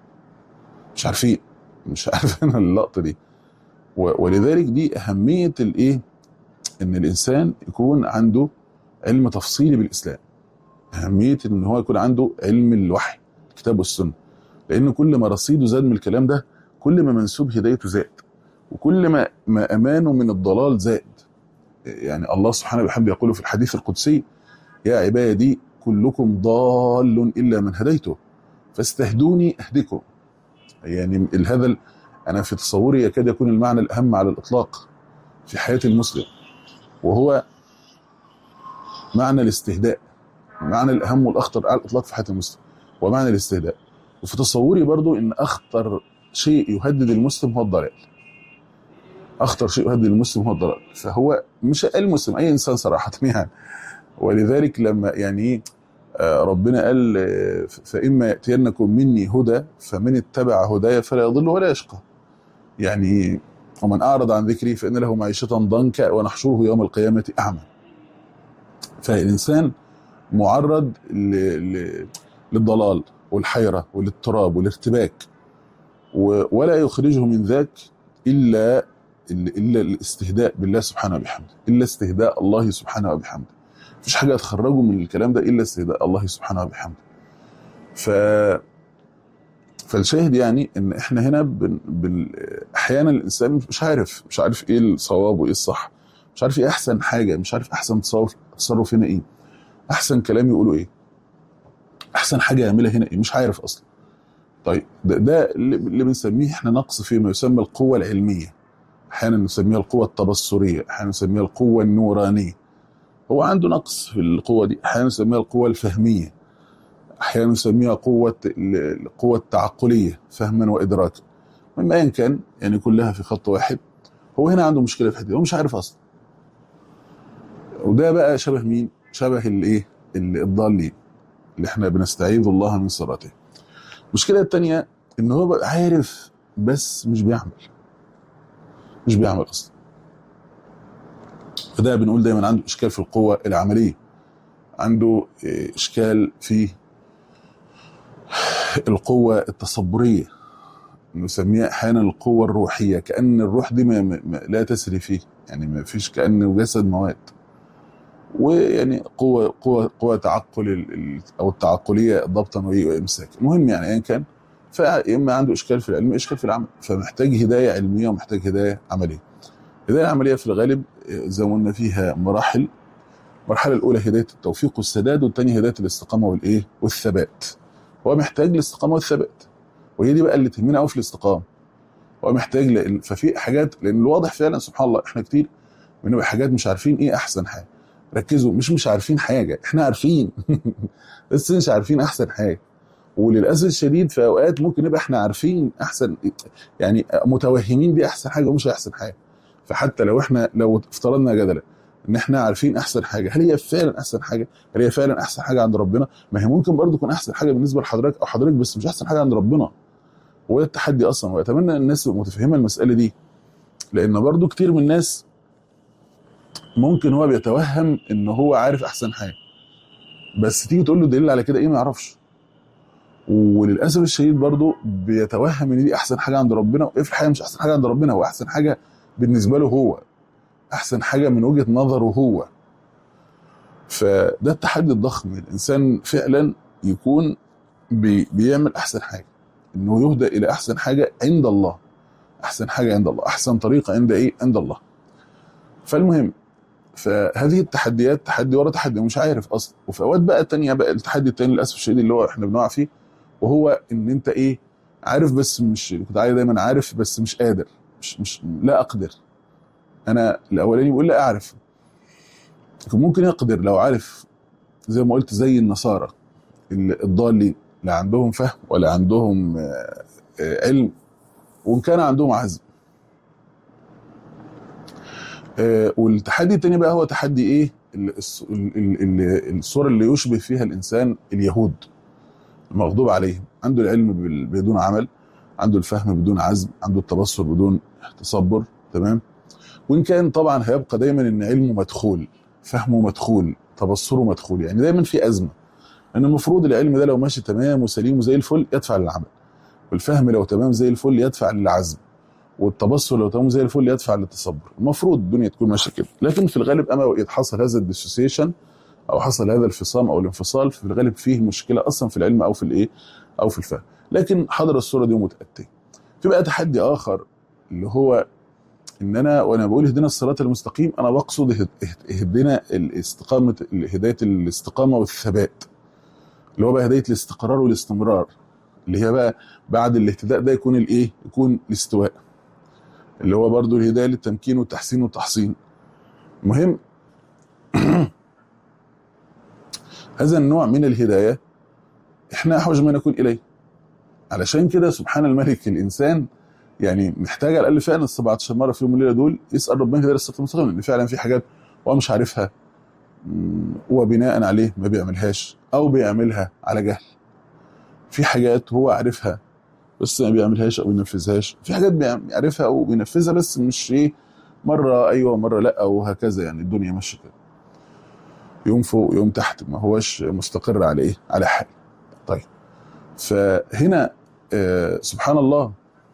S2: مش عارفين مش عارفين اللقطه دي ولذلك دي اهميه الايه ان الانسان يكون عنده علم تفصيلي بالاسلام اهميه ان هو يكون عنده علم الوحي الكتاب والسنه لان كل ما رصيده زاد من الكلام ده كل ما منسوب هدايته زاد وكل ما ما امانه من الضلال زاد يعني الله سبحانه وبحمده يقول في الحديث القدسي يا عبادي كلكم ضال الا من هديته فاستهدوني اهدكم يعني هذا انا في تصوري يكاد يكون المعنى الاهم على الاطلاق في حياه المسلم وهو معنى الاستهداء المعنى الاهم والاخطر على الاطلاق في حياه المسلم ومعنى الاستهداء وفي تصوري برضو ان اخطر شيء يهدد المسلم هو الضلال اخطر شيء يهدد المسلم هو الضلال فهو مش المسلم اي انسان صراحه يعني ولذلك لما يعني ايه ربنا قال فإما يأتينكم مني هدى فمن اتبع هدايا فلا يضل ولا يشقى يعني ومن أعرض عن ذكري فإن له معيشة ضنكا ونحشره يوم القيامة أعمى فالإنسان معرض ل... ل... للضلال والحيرة والاضطراب والارتباك و... ولا يخرجه من ذاك إلا إلا الاستهداء بالله سبحانه وبحمده إلا استهداء الله سبحانه وبحمده مفيش حاجه تخرجه من الكلام ده الا استهداء الله سبحانه وبحمده ف فالشاهد يعني ان احنا هنا بن... بن... احيانا الانسان مش عارف مش عارف ايه الصواب وايه الصح مش عارف ايه احسن حاجه مش عارف احسن تصرف تصرف هنا ايه احسن كلام يقوله ايه احسن حاجه يعملها هنا ايه مش عارف اصلا طيب ده, ده اللي بنسميه احنا نقص فيما يسمى القوه العلميه احيانا نسميها القوه التبصريه احيانا نسميها القوه النورانيه هو عنده نقص في القوة دي أحيانا نسميها القوة الفهمية أحيانا نسميها قوة القوة التعقلية فهما وإدراكا مما أيا كان يعني كلها في خط واحد هو هنا عنده مشكلة في حته هو مش عارف أصلا وده بقى شبه مين؟ شبه الإيه؟ الضالين اللي احنا بنستعيذ الله من صراته المشكله الثانيه ان هو بقى عارف بس مش بيعمل مش بيعمل اصلا فده بنقول دايما عنده اشكال في القوه العمليه عنده إيه، اشكال في القوه التصبريه نسميها احيانا القوه الروحيه كان الروح دي ما ما لا تسري فيه يعني ما فيش كانه جسد مواد ويعني قوه قوه قوه تعقل ال- ال- او التعقليه ضبطا وإيه وامساك المهم يعني ايا كان فاما عنده اشكال في العلم اشكال في العمل فمحتاج هدايه علميه ومحتاج هدايه عمليه الهدايه العمليه في الغالب آه، زي ما قلنا فيها مراحل المرحله الاولى هدايه التوفيق والسداد والثانيه هدايه الاستقامه والايه والثبات هو محتاج الاستقامه والثبات وهي دي بقى اللي تهمنا قوي في الاستقامه هو محتاج لأن ففي حاجات لان الواضح فعلا سبحان الله احنا كتير بنبقى حاجات مش عارفين ايه احسن حاجه ركزوا مش مش عارفين حاجه احنا عارفين بس مش عارفين احسن حاجه وللاسف الشديد في اوقات ممكن نبقى احنا عارفين احسن يعني متوهمين دي احسن حاجه ومش احسن حاجه فحتى لو احنا لو افترضنا جدلا ان احنا عارفين احسن حاجه هل هي فعلا احسن حاجه هل هي فعلا احسن حاجه عند ربنا ما هي ممكن برضو تكون احسن حاجه بالنسبه لحضرتك او حضرتك بس مش احسن حاجه عند ربنا وده التحدي اصلا واتمنى ان الناس تبقى متفهمه المساله دي لان برضو كتير من الناس ممكن هو بيتوهم ان هو عارف احسن حاجه بس تيجي تقول له دليل على كده ايه ما يعرفش وللاسف الشديد برضو بيتوهم ان دي احسن حاجه عند ربنا وايه في الحقيقه مش احسن حاجه عند ربنا هو احسن حاجه بالنسبه له هو احسن حاجه من وجهه نظره هو فده التحدي الضخم الانسان فعلا يكون بي بيعمل احسن حاجه انه يهدى الى احسن حاجه عند الله احسن حاجه عند الله احسن طريقه عند ايه عند الله فالمهم فهذه التحديات تحدي ورا تحدي مش عارف اصلا وفي اوقات بقى تانية بقى التحدي التاني للاسف الشديد اللي هو احنا بنقع فيه وهو ان انت ايه عارف بس مش كنت عايز دايما عارف بس مش قادر مش مش لا اقدر انا الاولاني بيقول لا اعرف لكن ممكن يقدر لو عارف زي ما قلت زي النصارى ال- الضالين لا عندهم فهم ولا عندهم آه، آه، علم وان كان عندهم عزم آه، والتحدي التاني بقى هو تحدي ايه ال- الص- ال- ال- ال- الصورة اللي يشبه فيها الانسان اليهود المغضوب عليهم عنده العلم بال- بدون عمل عنده الفهم بدون عزم عنده التبصر بدون تصبر تمام وان كان طبعا هيبقى دايما ان علمه مدخول فهمه مدخول تبصره مدخول يعني دايما في ازمه ان المفروض العلم ده لو ماشي تمام وسليم وزي الفل يدفع للعمل والفهم لو تمام زي الفل يدفع للعزم والتبصر لو تمام زي الفل يدفع للتصبر المفروض الدنيا تكون ماشيه كده لكن في الغالب اما حصل هذا الديسوسيشن او حصل هذا الفصام او الانفصال في الغالب فيه مشكله اصلا في العلم او في الايه او في الفهم لكن حضر الصوره دي متاتي في بقى تحدي اخر اللي هو ان انا وانا بقول اهدنا الصراط المستقيم انا بقصد اهد- اهد- اهدنا الاستقامه هدايه الاستقامه والثبات اللي هو بقى هدايه الاستقرار والاستمرار اللي هي بقى بعد الاهتداء ده يكون الايه يكون الاستواء اللي هو برضو الهدايه للتمكين والتحسين والتحصين مهم هذا النوع من الهدايه احنا احوج ما نكون اليه علشان كده سبحان الملك الانسان يعني محتاج على الاقل فعلا ال 17 مره في يوم وليله دول يسال ربنا هدايه الصراط المستقيم لان فعلا في حاجات هو مش عارفها مم، وبناء عليه ما بيعملهاش او بيعملها على جهل في حاجات هو عارفها بس ما بيعملهاش او بينفذهاش في حاجات بيعرفها او بينفذها بس مش ايه مره ايوه مره لا وهكذا يعني الدنيا ماشيه كده يوم فوق يوم تحت ما هوش مستقر على ايه على حال طيب فهنا آه سبحان الله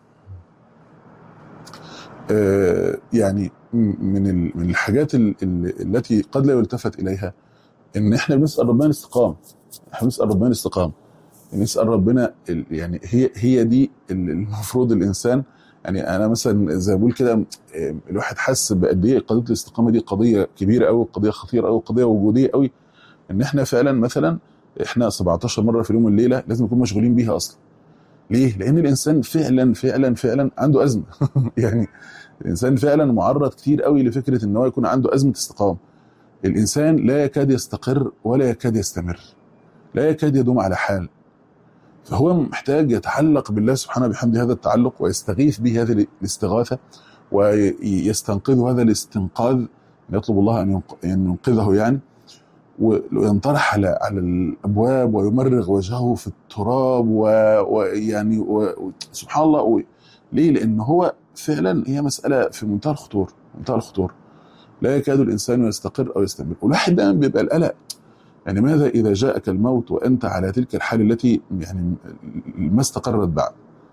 S2: آه يعني م- من ال- من الحاجات ال- ال- التي قد لا يلتفت اليها ان احنا بنسال ربنا الاستقامه احنا بنسال ربنا الاستقامه نسال ربنا ال- يعني هي هي دي ال- المفروض الانسان يعني انا مثلا زي ما بقول كده آه، الواحد حس بقد ايه قضيه الاستقامه دي قضيه كبيره قوي قضيه خطيره قوي قضيه وجوديه قوي ان احنا فعلا مثلا احنا 17 مره في اليوم والليله لازم نكون مشغولين بيها اصلا ليه؟ لان الانسان فعلا فعلا فعلا عنده ازمه يعني الانسان فعلا معرض كتير قوي لفكره ان هو يكون عنده ازمه استقامه الانسان لا يكاد يستقر ولا يكاد يستمر لا يكاد يدوم على حال فهو محتاج يتعلق بالله سبحانه بحمد هذا التعلق ويستغيث به هذه الاستغاثه ويستنقذ هذا الاستنقاذ يطلب الله ان ينق- أن ينقذه يعني و- وينطرح على على الابواب ويمرغ وجهه في التراب و- ويعني و... و... سبحان الله و... ليه؟ لان هو فعلا هي مساله في منتهى الخطوره منتهى الخطوره لا يكاد الانسان يستقر او يستمر والواحد دايما بيبقى القلق يعني ماذا اذا جاءك الموت وانت على تلك الحال التي يعني ما استقرت بعد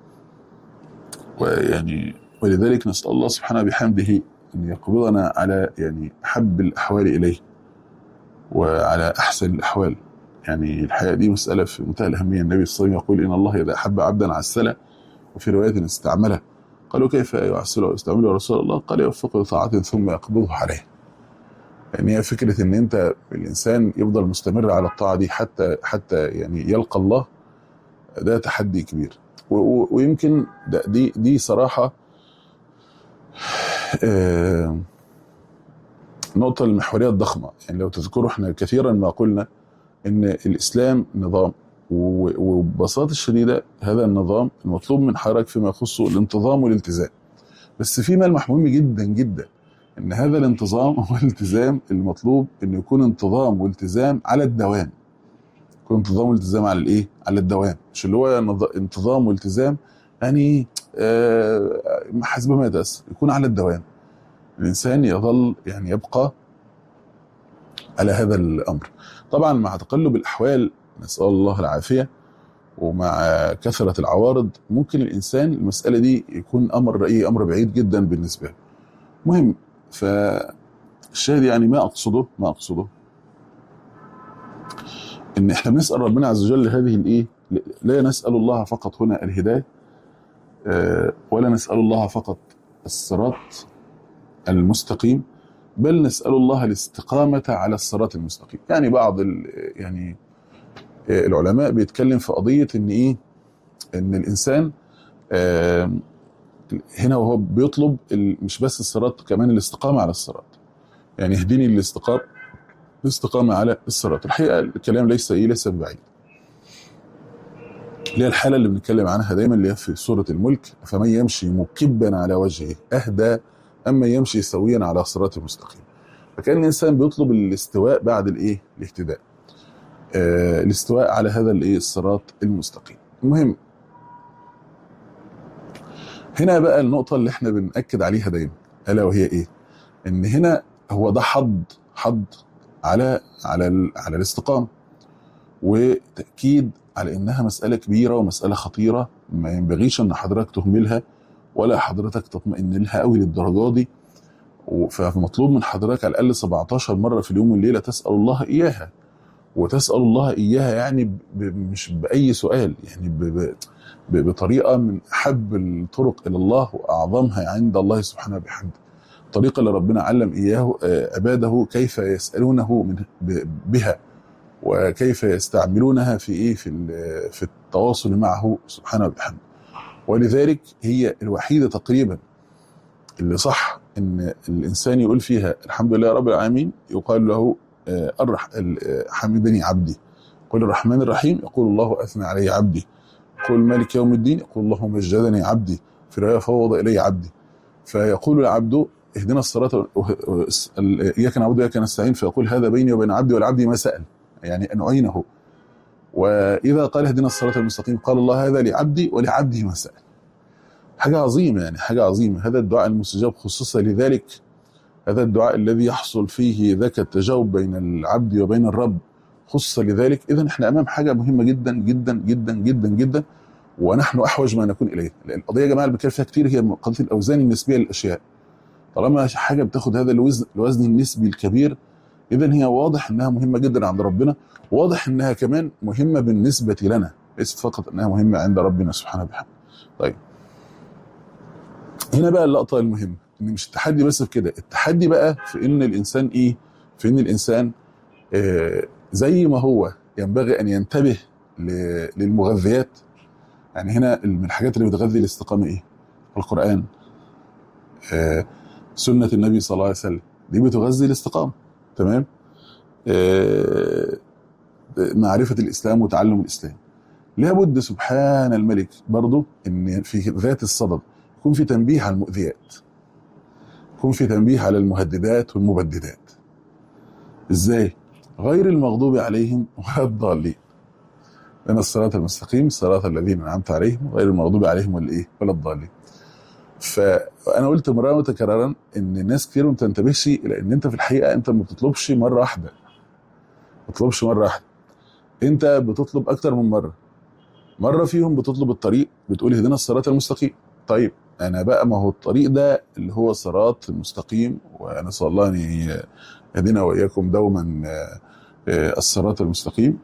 S2: ويعني ولذلك نسال الله سبحانه بحمده ان يقبضنا على يعني احب الاحوال اليه وعلى احسن الاحوال يعني الحقيقه دي مساله في منتهى الاهميه النبي صلى الله عليه وسلم يقول ان الله اذا احب عبدا عسله وفي روايه استعمله قالوا كيف يعسله ويستعمله يا رسول الله قال يوفقه لطاعه ثم يقبضه عليه يعني هي فكره ان انت الانسان يفضل مستمر على الطاعه دي حتى حتى يعني يلقى الله ده تحدي كبير و- و- ويمكن ده دي دي صراحه آه، النقطة المحورية الضخمة يعني لو تذكروا احنا كثيرا ما قلنا ان الاسلام نظام و- وببساطة الشديدة هذا النظام المطلوب من حضرتك فيما يخص الانتظام والالتزام بس في ملمح مهم جدا جدا ان هذا الانتظام هو الالتزام المطلوب انه يكون انتظام والتزام على الدوام يكون انتظام والتزام على الايه على الدوام مش اللي هو نظ- انتظام والتزام يعني آه حسب ما يتأثر يكون على الدوام الانسان يظل يعني يبقى على هذا الامر طبعا مع تقلب الاحوال نسال الله العافيه ومع كثره العوارض ممكن الانسان المساله دي يكون امر ايه امر بعيد جدا بالنسبه له مهم فالشاهد يعني ما اقصده ما اقصده ان احنا بنسال ربنا عز وجل هذه الايه لا نسال الله فقط هنا الهدايه آه، ولا نسال الله فقط الصراط المستقيم بل نسال الله الاستقامه على الصراط المستقيم يعني بعض ال- يعني آه، العلماء بيتكلم في قضيه ان ايه ان الانسان آه، هنا وهو بيطلب ال- مش بس الصراط كمان الاستقامه على الصراط يعني اهدني للاستقامه الاستقامه على الصراط الحقيقه الكلام ليس ايه ليس بعيد اللي هي الحاله اللي بنتكلم عنها دايما اللي هي في سوره الملك فمن يمشي مكبا على وجهه اهدى اما يمشي سويا على صراط مستقيم فكان الانسان بيطلب الاستواء بعد الايه الاهتداء آه الاستواء على هذا الايه الصراط المستقيم المهم هنا بقى النقطه اللي احنا بنأكد عليها دايما الا وهي ايه ان هنا هو ده حض حض على على ال- على الاستقامه وتاكيد على انها مساله كبيره ومساله خطيره ما ينبغيش ان حضرتك تهملها ولا حضرتك تطمئن لها قوي للدرجه دي و- فمطلوب من حضرتك على الاقل 17 مره في اليوم والليله تسال الله اياها وتسال الله اياها يعني ب... ب- مش باي سؤال يعني ب... ب... ب- بطريقه من احب الطرق الى الله واعظمها عند الله سبحانه وبحمده الطريقه اللي ربنا علم اياه آه، عباده كيف يسالونه من ب- بها وكيف يستعملونها في ايه في ال- في التواصل معه سبحانه وبحمده ولذلك هي الوحيده تقريبا اللي صح ان الانسان يقول فيها الحمد لله رب العالمين يقال له آه، الرح ال- آه، حمدني عبدي قل الرحمن الرحيم يقول الله اثنى علي عبدي قل مالك يوم الدين يقول الله مجدني عبدي في روايه فوض الي عبدي فيقول العبد اهدنا الصراط ال- اياك نعبد واياك نستعين فيقول هذا بيني وبين عبدي والعبد ما سال يعني ان اعينه واذا قال اهدنا الصراط المستقيم قال الله هذا لعبدي ولعبدي ما سال حاجه عظيمه يعني حاجه عظيمه هذا الدعاء المستجاب خصوصا لذلك هذا الدعاء الذي يحصل فيه ذاك التجاوب بين العبد وبين الرب خصوصا لذلك اذا احنا امام حاجه مهمه جدا جدا جدا جدا جدا ونحن احوج ما نكون اليه لان القضيه يا جماعه اللي بنتكلم فيها كتير هي قضيه الاوزان النسبيه للاشياء طالما حاجه بتاخد هذا الوزن الوزن النسبي الكبير اذا هي واضح انها مهمه جدا عند ربنا واضح انها كمان مهمه بالنسبه لنا ليست فقط انها مهمه عند ربنا سبحانه وبحمده طيب هنا بقى اللقطه المهمه ان مش التحدي بس في كده التحدي بقى في ان الانسان ايه في ان الانسان آه زي ما هو ينبغي ان ينتبه ل- للمغذيات يعني هنا من الحاجات اللي بتغذي الاستقامه ايه القران آه سنه النبي صلى الله عليه وسلم دي بتغذي الاستقامه تمام آه معرفه الاسلام وتعلم الاسلام لابد سبحان الملك برضو ان في ذات الصدد يكون في تنبيه على المؤذيات يكون في تنبيه على المهددات والمبددات ازاي غير المغضوب عليهم ولا الضالين لأن الصراط المستقيم صراط الذين أنعمت عليهم غير المغضوب عليهم ولا إيه ولا الضالين فأنا قلت مرة متكررا إن الناس كتير ما بتنتبهش إلى إن أنت في الحقيقة أنت ما بتطلبش مرة واحدة ما بتطلبش مرة واحدة أنت بتطلب أكتر من مرة مرة فيهم بتطلب الطريق بتقول اهدنا الصراط المستقيم طيب أنا بقى ما هو الطريق ده اللي هو الصراط المستقيم ونسأل الله أن يهدينا وإياكم دوما الصراط المستقيم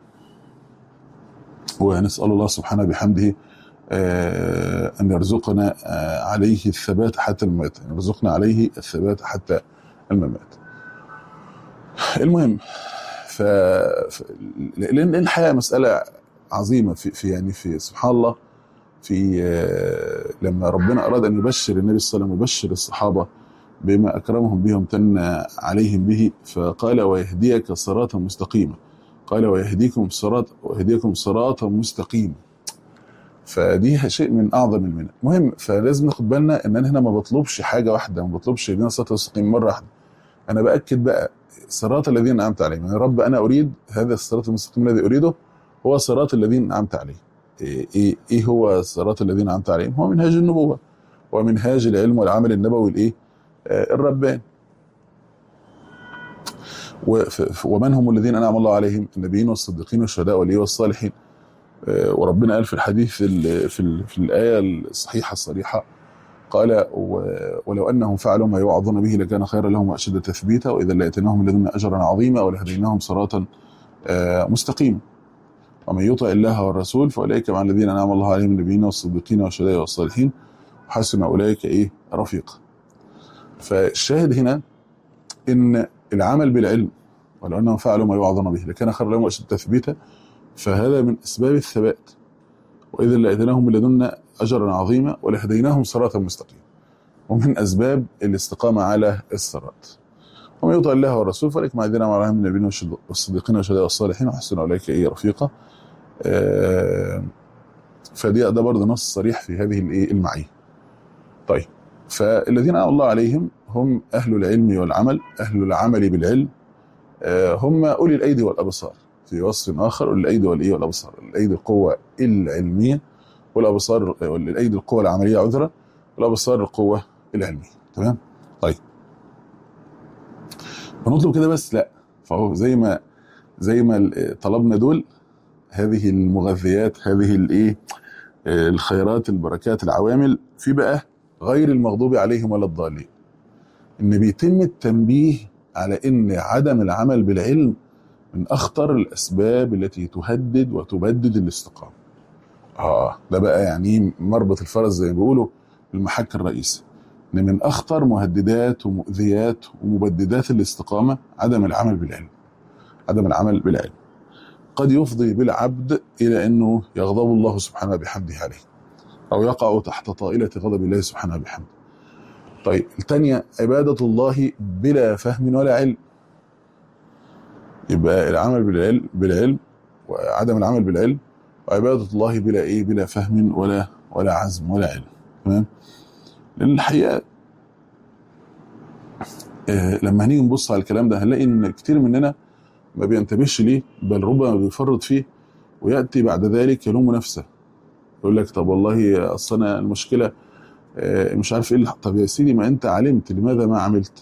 S2: ونسأل الله سبحانه بحمده أن يرزقنا عليه الثبات حتى الممات أن يرزقنا عليه الثبات حتى الممات المهم ف... ف... لأن الحياة مسألة عظيمة في, في يعني في سبحان الله في لما ربنا أراد أن يبشر النبي صلى الله عليه وسلم ويبشر الصحابة بما أكرمهم به وامتن عليهم به فقال ويهديك صراطا مستقيما قال ويهديكم صراط ويهديكم صراطا مستقيما فدي شيء من اعظم المنن المهم فلازم ناخد بالنا ان انا هنا ما بطلبش حاجه واحده ما بطلبش ان الصراط المستقيم مره واحده انا باكد بقى صراط الذين انعمت عليهم يا رب انا اريد هذا الصراط المستقيم الذي اريده هو صراط الذين انعمت عليهم ايه, إيه, إيه هو صراط الذين انعمت عليهم هو منهاج النبوه ومنهاج العلم والعمل النبوي الايه آه الرباني ومن هم الذين انعم الله عليهم النبيين والصديقين والشهداء والايه والصالحين وربنا قال في الحديث في ال في, ال في الايه الصحيحه الصريحه قال ولو انهم فعلوا ما يوعظون به لكان خيرا لهم واشد تثبيتا واذا لاتيناهم من لدنا اجرا عظيما ولهديناهم صراطا مستقيما ومن يطع الله والرسول فاولئك مع الذين انعم الله عليهم النبيين والصديقين والشهداء والصالحين وحسن اولئك ايه رفيقا فالشاهد هنا ان العمل بالعلم ولو انهم فعلوا ما يوعظون به لكان خيرا لهم واشد تثبيتا فهذا من اسباب الثبات واذا لاتيناهم من لدنا اجرا عظيما ولهديناهم صراطا مستقيما ومن اسباب الاستقامه على الصراط ومن يطع الله والرسول فلك مع الذين عليهم من النبيين والصديقين والشهداء والصالحين وحسن اولئك ايه رفيقا آه فدي ده برضه نص صريح في هذه الايه المعيه طيب فالذين انعم الله عليهم هم اهل العلم والعمل اهل العمل بالعلم آه هم اولي الايدي والابصار في وصف اخر الايدي والايه والابصار الايدي القوه العلميه والابصار الايدي القوه العمليه عذرا والابصار القوه العلميه تمام طيب بنطلب كده بس لا فهو زي ما زي ما طلبنا دول هذه المغذيات هذه الايه الخيرات البركات العوامل في بقى غير المغضوب عليهم ولا الضالين ان بيتم التنبيه على ان عدم العمل بالعلم من اخطر الاسباب التي تهدد وتبدد الاستقامه. اه ده بقى يعني مربط الفرس زي ما بيقولوا المحك الرئيسي. ان من اخطر مهددات ومؤذيات ومبددات الاستقامه عدم العمل بالعلم. عدم العمل بالعلم. قد يفضي بالعبد الى انه يغضب الله سبحانه بحمده عليه. او يقع تحت طائله غضب الله سبحانه بحمده. طيب الثانيه عباده الله بلا فهم ولا علم. يبقى العمل بالعلم بالعلم وعدم العمل بالعلم وعبادة الله بلا ايه بلا فهم ولا ولا عزم ولا علم تمام لان الحقيقة آه لما هنيجي نبص على الكلام ده هنلاقي ان كتير مننا ما بينتبهش ليه بل ربما بيفرط فيه وياتي بعد ذلك يلوم نفسه يقول لك طب والله اصل انا المشكله آه مش عارف ايه طب يا سيدي ما انت علمت لماذا ما عملت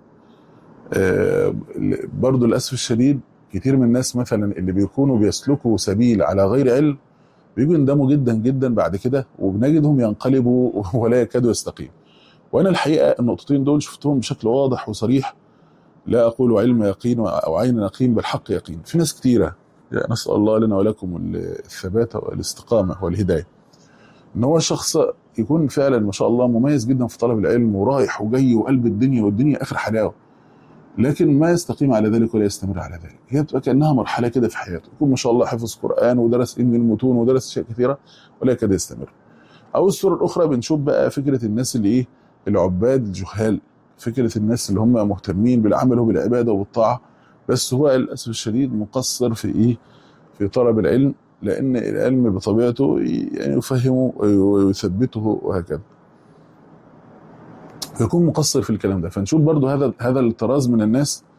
S2: آه برضو للاسف الشديد كتير من الناس مثلا اللي بيكونوا بيسلكوا سبيل على غير علم بيجوا يندموا جدا جدا بعد كده وبنجدهم ينقلبوا ولا يكادوا يستقيموا وانا الحقيقه النقطتين دول شفتهم بشكل واضح وصريح لا اقول علم يقين او عين يقين بل حق يقين في ناس كتيره يعني نسال الله لنا ولكم الثبات والاستقامه والهدايه ان هو شخص يكون فعلا ما شاء الله مميز جدا في طلب العلم ورايح وجاي وقلب الدنيا والدنيا اخر حلاوه لكن ما يستقيم على ذلك ولا يستمر على ذلك هي بتبقى كانها مرحله كده في حياته يكون ما شاء الله حفظ قران ودرس علم المتون ودرس اشياء كثيره ولا يكاد يستمر او الصوره الاخرى بنشوف بقى فكره الناس اللي ايه العباد الجهال فكره الناس اللي هم مهتمين بالعمل وبالعباده وبالطاعه بس هو للاسف الشديد مقصر في ايه في طلب العلم لان العلم بطبيعته يعني يفهمه ويثبته وهكذا فيكون مقصر في الكلام ده فنشوف برضو هذا هذا الطراز من الناس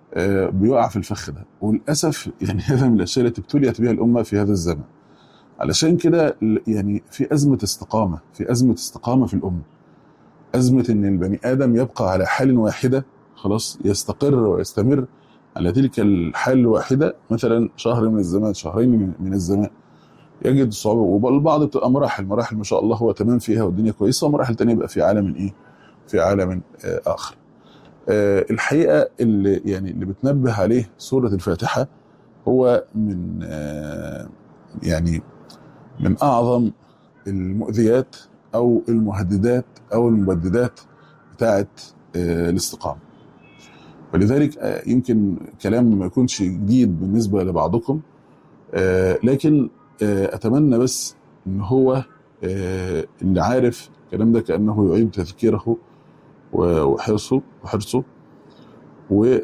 S2: آه، بيقع في الفخ ده وللاسف يعني هذا من الاشياء التي ابتليت بها الامه في هذا الزمن علشان كده ل- يعني في ازمه استقامه في ازمه استقامه في الامه ازمه ان البني ادم يبقى على حال واحده خلاص يستقر ويستمر على تلك الحال الواحده مثلا شهر من الزمان شهرين من- من الزمان يجد صعوبه والبعض بتبقى مراحل مراحل ما شاء الله هو تمام فيها والدنيا كويسه ومراحل تانية يبقى في عالم ايه في عالم آه، اخر آه، الحقيقه اللي يعني اللي بتنبه عليه سوره الفاتحه هو من آه، يعني من اعظم المؤذيات او المهددات او المبددات بتاعت آه، الاستقامه ولذلك آه، يمكن كلام ما يكونش جديد بالنسبه لبعضكم آه، لكن آه، اتمنى بس ان هو آه، اللي عارف الكلام ده كانه يعيد تذكيره و- وحرصه وحرصه واللي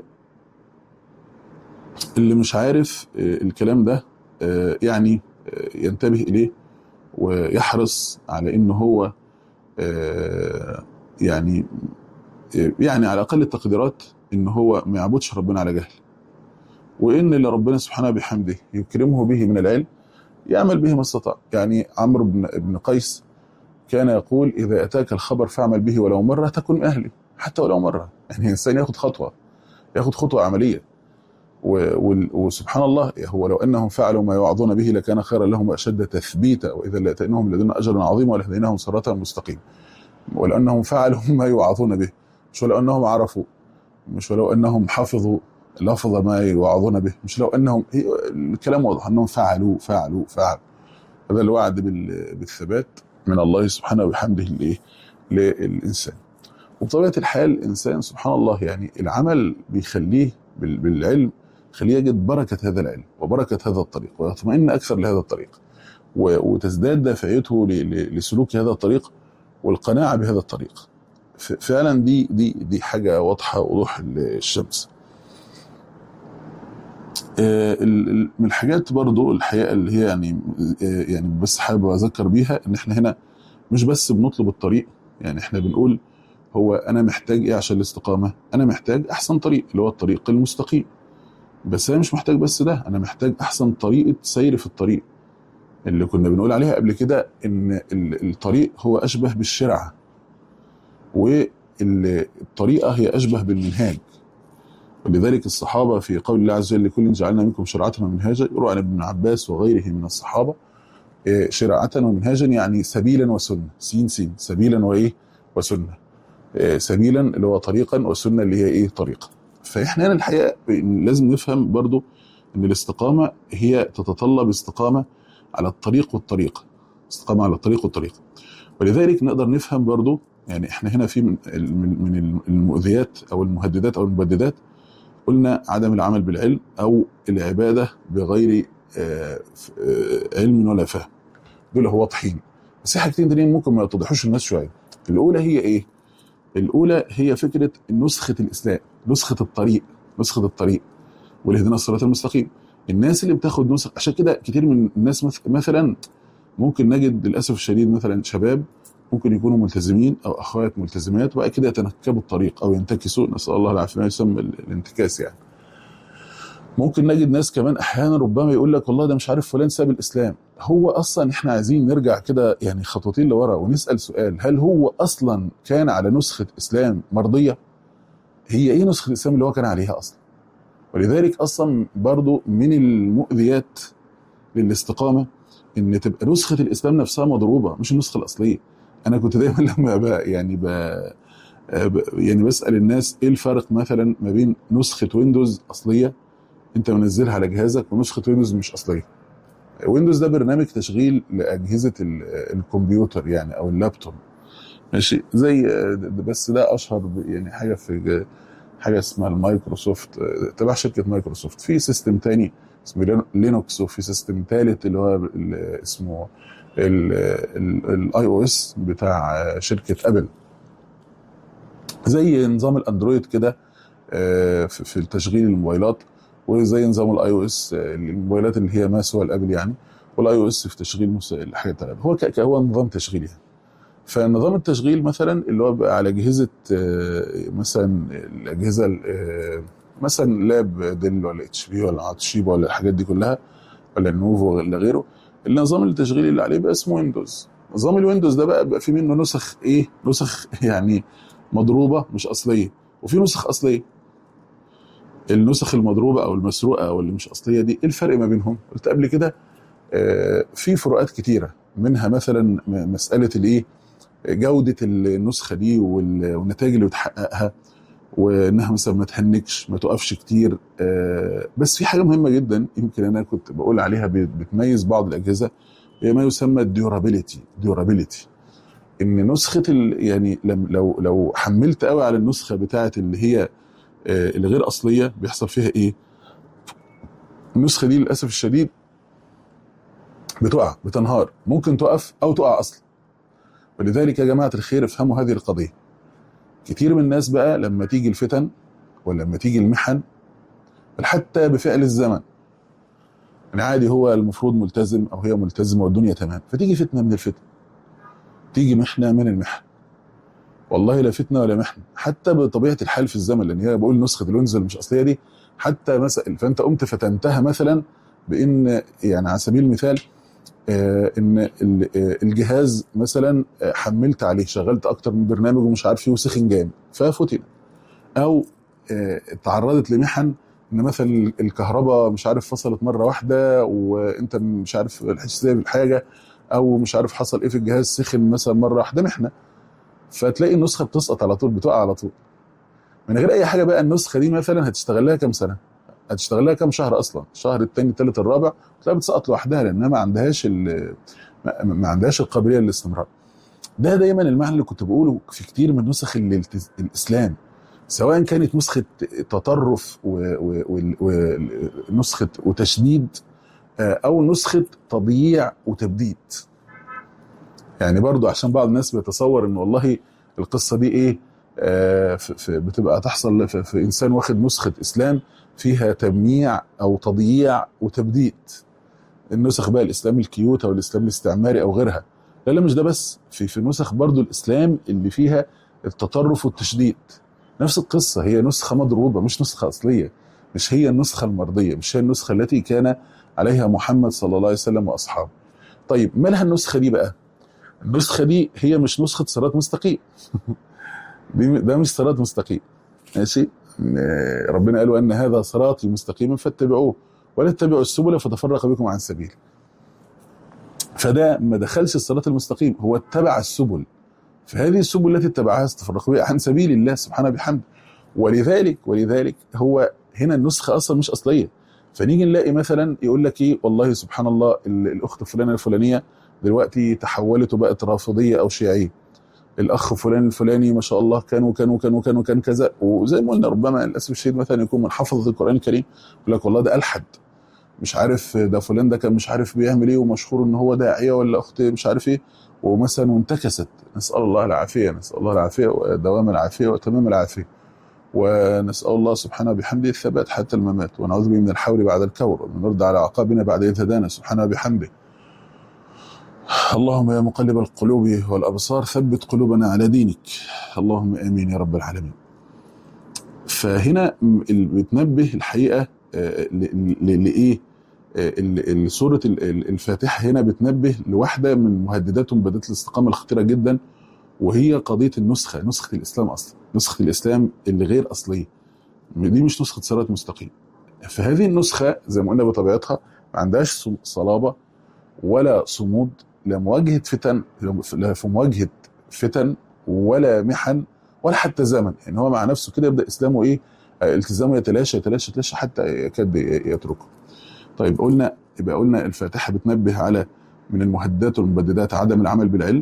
S2: مش عارف آه، الكلام ده آه، يعني آه، ينتبه اليه ويحرص على ان هو آه، يعني آه، يعني على اقل التقديرات ان هو ما يعبدش ربنا على جهل وان اللي ربنا سبحانه بحمده يكرمه به من العلم يعمل به ما استطاع يعني عمرو بن بن قيس كان يقول اذا اتاك الخبر فاعمل به ولو مره تكن من اهله حتى ولو مره يعني الانسان ياخد خطوه ياخد خطوه عمليه و- وال- وسبحان الله هو لو انهم فعلوا ما يوعظون به لكان خيرا لهم واشد تثبيتا واذا لاتيناهم من لدنا اجرا عظيما ولهديناهم صراطا مستقيما ولو انهم فعلوا ما يوعظون به مش ولو انهم عرفوا مش ولو انهم حفظوا لفظ ما يوعظون به مش لو انهم هي- الكلام واضح انهم فعلوا فعلوا فعلوا هذا الوعد بال- بالثبات من الله سبحانه وبحمده لايه للانسان وبطبيعه الحال الانسان سبحان الله يعني العمل بيخليه بال- بالعلم يخليه يجد بركه هذا العلم وبركه هذا الطريق ويطمئن اكثر لهذا الطريق و- وتزداد دافعيته ل- ل- لسلوك هذا الطريق والقناعه بهذا الطريق ف- فعلا دي دي دي حاجه واضحه وضوح الشمس آه، ال- ال- من الحاجات برضو الحقيقه اللي هي يعني آه، يعني بس حابب اذكر بيها ان احنا هنا مش بس بنطلب الطريق يعني احنا بنقول هو انا محتاج ايه عشان الاستقامه انا محتاج احسن طريق اللي هو الطريق المستقيم بس انا مش محتاج بس ده انا محتاج احسن طريقه سير في الطريق اللي كنا بنقول عليها قبل كده ان ال- الطريق هو اشبه بالشرعه والطريقه هي اشبه بالمنهاج ولذلك الصحابه في قول الله عز وجل لكل جعلنا منكم شرعه ومنهاجا يروى عن ابن عباس وغيره من الصحابه إيه، شرعه ومنهاجا يعني سبيلا وسنه سين سين سبيلا وايه وسنه إيه، سبيلا اللي هو طريقا وسنه اللي هي ايه طريقه فاحنا هنا الحقيقه لازم نفهم برضو ان الاستقامه هي تتطلب استقامه على الطريق والطريقه استقامه على الطريق والطريقه ولذلك نقدر نفهم برضو يعني احنا هنا في من من من المؤذيات او المهددات او المبددات قلنا عدم العمل بالعلم او العباده بغير آه، ف- آه، علم ولا فهم دول هو واضحين بس في حاجتين تانيين ممكن ما يتضحوش الناس شويه الاولى هي ايه الاولى هي فكره نسخه الاسلام نسخه الطريق نسخه الطريق ولهدنا الصراط المستقيم الناس اللي بتاخد نسخ عشان كده كتير من الناس مث- مثلا ممكن نجد للاسف الشديد مثلا شباب ممكن يكونوا ملتزمين او اخوات ملتزمات وبعد كده يتنكبوا الطريق او ينتكسوا نسال الله العافيه ما يسمى ال- الانتكاس يعني ممكن نجد ناس كمان احيانا ربما يقول لك والله ده مش عارف فلان ساب الاسلام هو اصلا احنا عايزين نرجع كده يعني خطوتين لورا ونسال سؤال هل هو اصلا كان على نسخه اسلام مرضيه هي ايه نسخه الاسلام اللي هو كان عليها اصلا ولذلك اصلا برضو من المؤذيات للاستقامه ان تبقى نسخه الاسلام نفسها مضروبه مش النسخه الاصليه انا كنت دايما لما بقى يعني ب... ب- يعني بسال الناس ايه الفرق مثلا ما بين نسخه ويندوز اصليه انت منزلها على جهازك ونسخه ويندوز مش اصليه ويندوز ده برنامج تشغيل لاجهزه ال- الكمبيوتر يعني او اللابتوب ماشي زي بس ده اشهر ب- يعني حاجه في حاجه اسمها المايكروسوفت تبع شركه مايكروسوفت في سيستم تاني اسمه لين- لينوكس وفي سيستم ثالث اللي هو ال- اسمه الاي او اس بتاع شركه ابل زي نظام الاندرويد كده آه، في في تشغيل الموبايلات وزي نظام الاي او اس الموبايلات اللي هي ما سوى الابل يعني والاي او اس في تشغيل مس- الحاجات الابل هو ك- ك- هو نظام تشغيل يعني فنظام التشغيل مثلا اللي هو بقى على اجهزه آه، مثلا الاجهزه ال- آه، مثلا لاب ديل ولا اتش بي ولا توشيبا ولا الحاجات دي كلها ولا النوفو ولا غيره النظام التشغيلي اللي عليه بقى اسمه ويندوز نظام الويندوز ده بقى بقى في منه نسخ ايه نسخ يعني مضروبه مش اصليه وفي نسخ اصليه النسخ المضروبه او المسروقه او اللي مش اصليه دي ايه الفرق ما بينهم قلت قبل كده آه، في فروقات كتيره منها مثلا م- مساله الايه جوده النسخه دي وال- والنتائج اللي بتحققها وانها مثلا ما تهنكش ما تقفش كتير آه، بس في حاجه مهمه جدا يمكن انا كنت بقول عليها بت- بتميز بعض الاجهزه هي ما يسمى الديورابيليتي ديورابيليتي ان نسخه ال يعني لم لو لو حملت قوي على النسخه بتاعه اللي هي آه، الغير اصليه بيحصل فيها ايه؟ النسخه دي للاسف الشديد بتقع بتنهار ممكن تقف او تقع اصلا ولذلك يا جماعه الخير افهموا هذه القضيه كتير من الناس بقى لما تيجي الفتن ولا لما تيجي المحن بل حتى بفعل الزمن يعني عادي هو المفروض ملتزم او هي ملتزمه والدنيا تمام فتيجي فتنه من الفتن تيجي محنه من المحن والله لا فتنه ولا محنه حتى بطبيعه الحال في الزمن لان هي بقول نسخه الويندوز اللي مش اصليه دي حتى مثلا فانت قمت فتنتها مثلا بان يعني على سبيل المثال آه، ان ال- آه، الجهاز مثلا آه، حملت عليه شغلت اكتر من برنامج ومش عارف ايه وسخن جامد ففتن او آه، تعرضت لمحن ان مثلا الكهرباء مش عارف فصلت مره واحده وانت مش عارف الحساسيه بالحاجه او مش عارف حصل ايه في الجهاز سخن مثلا مره واحده محنه فتلاقي النسخه بتسقط على طول بتقع على طول من غير اي حاجه بقى النسخه دي مثلا هتشتغل لها كام سنه هتشتغل لها كام شهر اصلا الشهر الثاني الثالث الرابع تلاقيها بتسقط لوحدها لانها ما عندهاش ال- ما- ما عندهاش القابليه للاستمرار ده دايما المعنى اللي كنت بقوله في كتير من نسخ الالتز- الاسلام سواء كانت نسخه تطرف و- و- و- ونسخه وتشديد آه، او نسخه تضييع وتبديد يعني برضو عشان بعض الناس بيتصور ان والله القصه دي ايه آه، في- في- بتبقى تحصل في, في انسان واخد نسخه اسلام فيها تمييع او تضييع وتبديد النسخ بقى الاسلام الكيوت او الاسلام الاستعماري او غيرها لا لا مش ده بس في في نسخ برضو الاسلام اللي فيها التطرف والتشديد نفس القصه هي نسخه مضروبه مش نسخه اصليه مش هي النسخه المرضيه مش هي النسخه التي كان عليها محمد صلى الله عليه وسلم واصحابه طيب مالها النسخه دي بقى النسخه دي هي مش نسخه صراط مستقيم دي ده مش صراط مستقيم ماشي آه، ربنا قال وان هذا صراطي مستقيما فاتبعوه ولا تتبعوا السبل فتفرق بكم عن سبيل فده ما دخلش الصراط المستقيم هو اتبع السبل فهذه السبل التي اتبعها استفرق بها عن سبيل الله سبحانه بحمده ولذلك ولذلك هو هنا النسخه اصلا مش اصليه فنيجي نلاقي مثلا يقول لك ايه والله سبحان الله ال- الاخت فلانه الفلانيه دلوقتي تحولت وبقت رافضيه او شيعيه الاخ فلان الفلاني ما شاء الله كان وكان وكان وكان وكان كذا وزي ما قلنا ربما للاسف الشديد مثلا يكون من حفظ القران الكريم يقول لك والله ده الحد مش عارف ده فلان ده كان مش عارف بيعمل ايه ومشهور ان هو داعيه ولا اخت مش عارف ايه ومثلا وانتكست نسال الله العافيه نسال الله العافيه ودوام العافيه وتمام العافيه ونسال الله سبحانه بحمده الثبات حتى الممات ونعوذ به من الحول بعد الكور ومن نرد على عقابنا بعد اذ هدانا سبحانه بحمده اللهم يا مقلب القلوب والابصار ثبت قلوبنا على دينك اللهم امين يا رب العالمين فهنا م- ال- بتنبه الحقيقه آه، ل- ل- لايه آه، ال- ال- سوره ال- ال- الفاتحه هنا بتنبه لواحده من مهددات ومبادئات الاستقامه الخطيره جدا وهي قضيه النسخه نسخه الاسلام اصلا نسخه الاسلام اللي غير اصليه دي مش نسخه صراط مستقيم فهذه النسخه زي ما قلنا بطبيعتها ما عندهاش ص- صلابه ولا صمود لا مواجهه فتن لا في مواجهه فتن ولا محن ولا حتى زمن يعني هو مع نفسه كده يبدا اسلامه ايه آه، التزامه يتلاشى يتلاشى يتلاشى حتى يكاد يتركه طيب قلنا يبقى قلنا الفاتحه بتنبه على من المهددات والمبددات عدم العمل بالعلم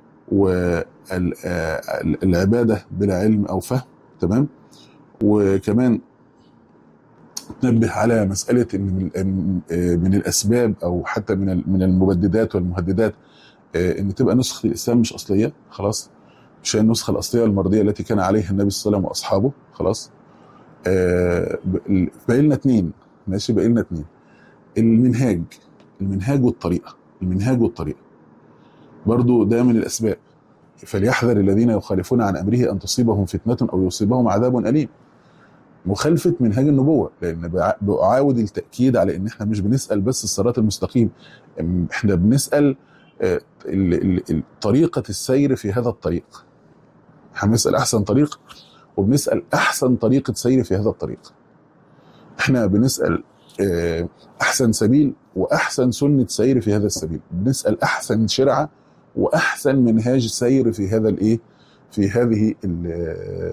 S2: والعباده بلا علم او فهم تمام وكمان تنبه على مساله ان من من الاسباب او حتى من من المبددات والمهددات آه، ان تبقى نسخه الاسلام مش اصليه خلاص مش هي النسخه الاصليه المرضيه التي كان عليها النبي صلى الله عليه وسلم واصحابه خلاص آه، ب- باقي لنا اثنين ماشي باقي لنا اثنين المنهاج المنهاج والطريقه المنهاج والطريقه برضو ده من الاسباب فليحذر الذين يخالفون عن امره ان تصيبهم فتنه او يصيبهم عذاب اليم مخالفه منهاج النبوه لان بع- بعاود التاكيد على ان احنا مش بنسال بس الصراط المستقيم أم، احنا بنسال آه، ال- ال- ال- طريقه السير في هذا الطريق احنا بنسال احسن طريق وبنسال احسن طريقه سير في هذا الطريق احنا بنسال آه، احسن سبيل واحسن سنه سير في هذا السبيل بنسال احسن شرعه واحسن منهاج سير في هذا الايه في هذه ال-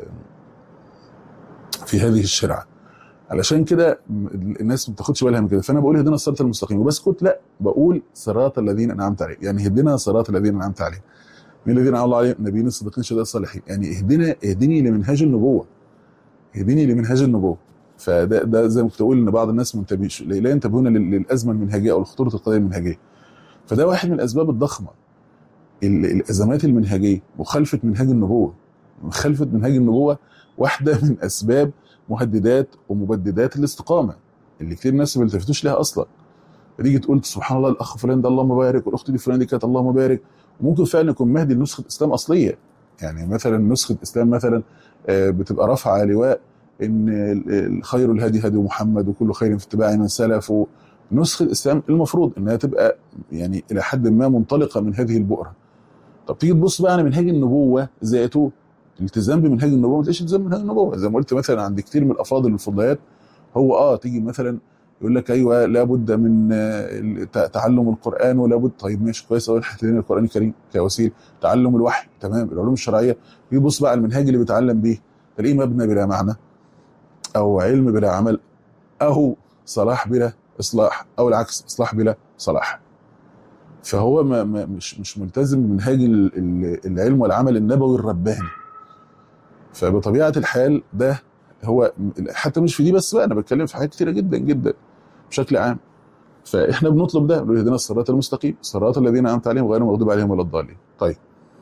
S2: في هذه الشرعه علشان كده م- الناس ما بتاخدش بالها من كده فانا بقول اهدنا الصراط المستقيم وبسكت لا بقول صراط الذين انعمت عليهم يعني اهدنا صراط الذين انعمت عليهم من الذين انعم الله عليهم نبيين الصديقين شهداء الصالحين يعني اهدنا اهدني لمنهاج النبوه اهدني لمنهاج النبوه فده ده زي ما كنت اقول ان بعض الناس منتبهش لا ينتبهون لل- للازمه المنهجيه او لخطوره القضيه المنهجيه فده واحد من الاسباب الضخمه ال- الازمات المنهجيه مخالفه منهاج النبوه مخالفه منهاج النبوه واحده من اسباب مهددات ومبددات الاستقامه اللي كتير ناس ما بيلتفتوش لها اصلا تيجي تقول سبحان الله الاخ فلان ده اللهم بارك والاخت دي فلان دي كانت اللهم بارك وممكن فعلا يكون مهدي لنسخه اسلام اصليه يعني مثلا نسخه اسلام مثلا آه، بتبقى رافعه لواء ان ال- الخير الهدي هدي محمد وكل خير في اتباع من سلف نسخه الاسلام المفروض انها تبقى يعني الى حد ما منطلقه من هذه البؤره طب تيجي تبص بقى على منهاج النبوه ذاته الالتزام بمنهاج النبوه ما تلاقيش التزام بمنهاج النبوه زي ما قلت مثلا عند كتير من الافاضل الفضيات هو اه تيجي مثلا يقول لك ايوه لابد من آه، تع- تعلم القران ولابد طيب ماشي كويس قوي احنا لنا القران الكريم كوسيله تعلم الوحي تمام العلوم الشرعيه تيجي تبص بقى على المنهاج اللي بيتعلم بيه تلاقيه مبنى بلا معنى او علم بلا عمل او صلاح بلا اصلاح او العكس اصلاح بلا صلاح فهو ما ما مش مش ملتزم بمنهاج ال- ال- العلم والعمل النبوي الرباني فبطبيعه الحال ده هو حتى مش في دي بس بقى انا بتكلم في حاجات كتيره جدا جدا بشكل عام فاحنا بنطلب ده نقول اهدنا الصراط المستقيم صراط الذين انعمت عليهم غير المغضوب عليهم ولا الضالين طيب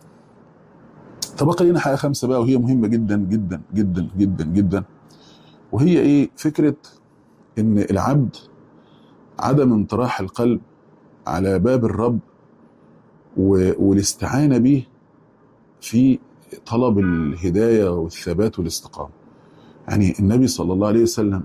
S2: تبقى لنا حاجه خمسه بقى وهي مهمه جدا جدا جدا جدا جدا وهي ايه فكره ان العبد عدم انطراح القلب على باب الرب و- والاستعانه به في طلب الهدايه والثبات والاستقامه يعني النبي صلى الله عليه وسلم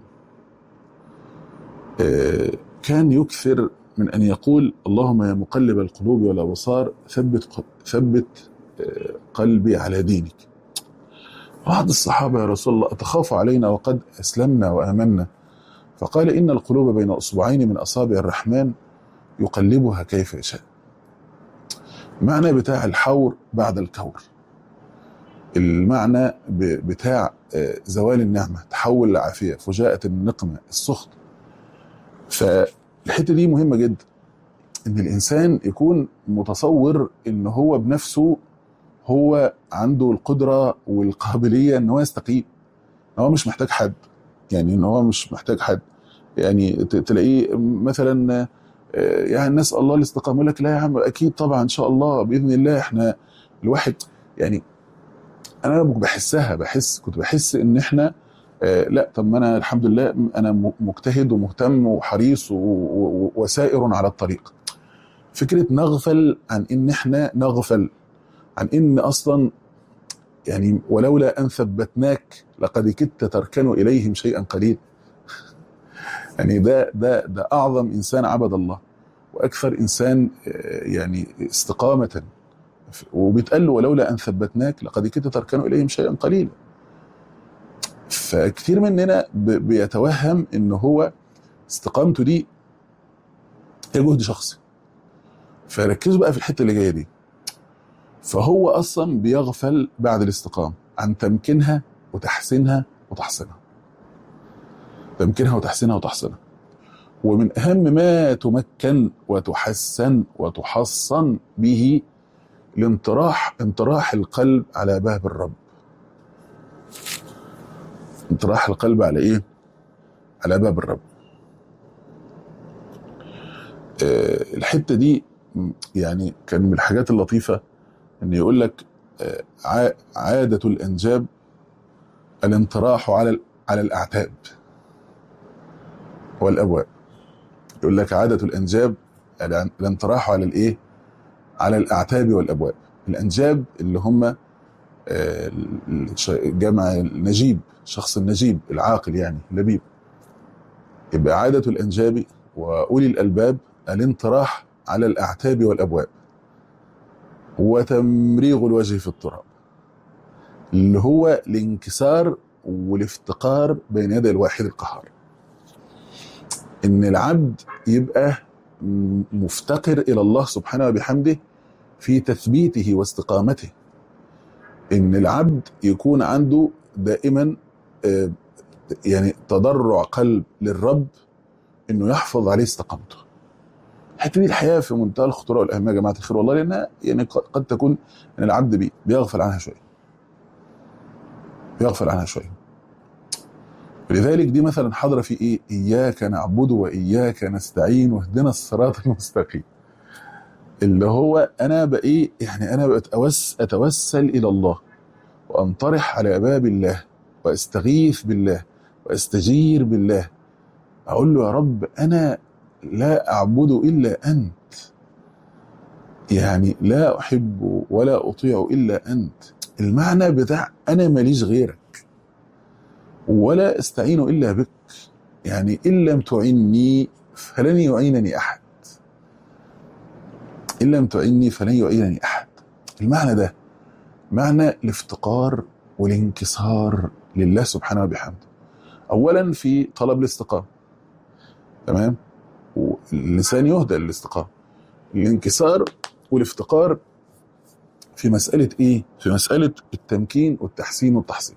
S2: آه، كان يكثر من ان يقول اللهم يا مقلب القلوب والابصار ثبت ق- ثبت آه، قلبي على دينك. بعض الصحابه يا رسول الله تخاف علينا وقد اسلمنا وامنا فقال ان القلوب بين اصبعين من اصابع الرحمن يقلبها كيف يشاء. معنى بتاع الحور بعد الكور. المعنى ب- بتاع آه، زوال النعمه، تحول العافيه، فجاءه النقمه، السخط. فالحته دي مهمه جدا ان الانسان يكون متصور ان هو بنفسه هو عنده القدره والقابليه ان هو يستقيم ان هو مش محتاج حد يعني ان هو مش محتاج حد يعني ت- تلاقيه مثلا آه، يعني نسال الله الاستقامه يقول لك لا يا عم اكيد طبعا ان شاء الله باذن الله احنا الواحد يعني انا بحسها بحس كنت بحس ان احنا آه، لا طب ما انا الحمد لله انا م- مجتهد ومهتم وحريص و- و- وسائر على الطريق فكره نغفل عن ان احنا نغفل عن ان اصلا يعني ولولا ان ثبتناك لقد كدت تركن اليهم شيئا قليلا يعني ده ده ده اعظم انسان عبد الله واكثر انسان آه، يعني استقامه وبيتقال له ولولا ان ثبتناك لقد كدت تركن اليهم شيئا قليلا فكتير مننا ب- بيتوهم ان هو استقامته دي هي جهد شخصي فركزوا بقى في الحته اللي جايه دي فهو اصلا بيغفل بعد الاستقامه عن تمكينها وتحسينها وتحصينها تمكينها وتحسينها وتحصينها ومن اهم ما تمكن وتحسن وتحصن به الانطراح انطراح القلب على باب الرب انطراح القلب على ايه على باب الرب آه، الحته دي م، يعني كان من الحاجات اللطيفه ان يقول لك آه، ع- عاده الانجاب الانطراح على ال- على الاعتاب والابواب يقول لك عاده الانجاب الان- الانطراح على الايه على الاعتاب والابواب الانجاب اللي هم آه، الش- جمع النجيب الشخص النجيب العاقل يعني اللبيب يبقى عادة الأنجاب وأولي الألباب الانطراح على الأعتاب والأبواب وتمريغ الوجه في التراب اللي هو الانكسار والافتقار بين يدي الواحد القهار ان العبد يبقى م- مفتقر الى الله سبحانه وبحمده في تثبيته واستقامته ان العبد يكون عنده دائما آه، يعني تضرع قلب للرب انه يحفظ عليه استقامته الحته دي الحياه في منتهى الخطوره والاهميه يا جماعه الخير والله لانها يعني قد قد تكون ان العبد بي بيغفل عنها شويه بيغفل عنها شويه ولذلك دي مثلا حاضره في ايه؟ اياك نعبد واياك نستعين واهدنا الصراط المستقيم. اللي هو انا بقى يعني انا بتوس اتوسل الى الله وانطرح على باب الله واستغيث بالله واستجير بالله اقول له يا رب انا لا اعبد الا انت يعني لا احب ولا اطيع الا انت المعنى بتاع انا ماليش غيرك ولا استعين الا بك يعني ان لم تعني فلن يعينني احد ان لم تعني فلن يعينني احد المعنى ده معنى الافتقار والانكسار لله سبحانه وبحمده اولا في طلب الاستقامه تمام واللسان يهدى للاستقامه الانكسار والافتقار في مساله ايه في مساله التمكين والتحسين والتحصين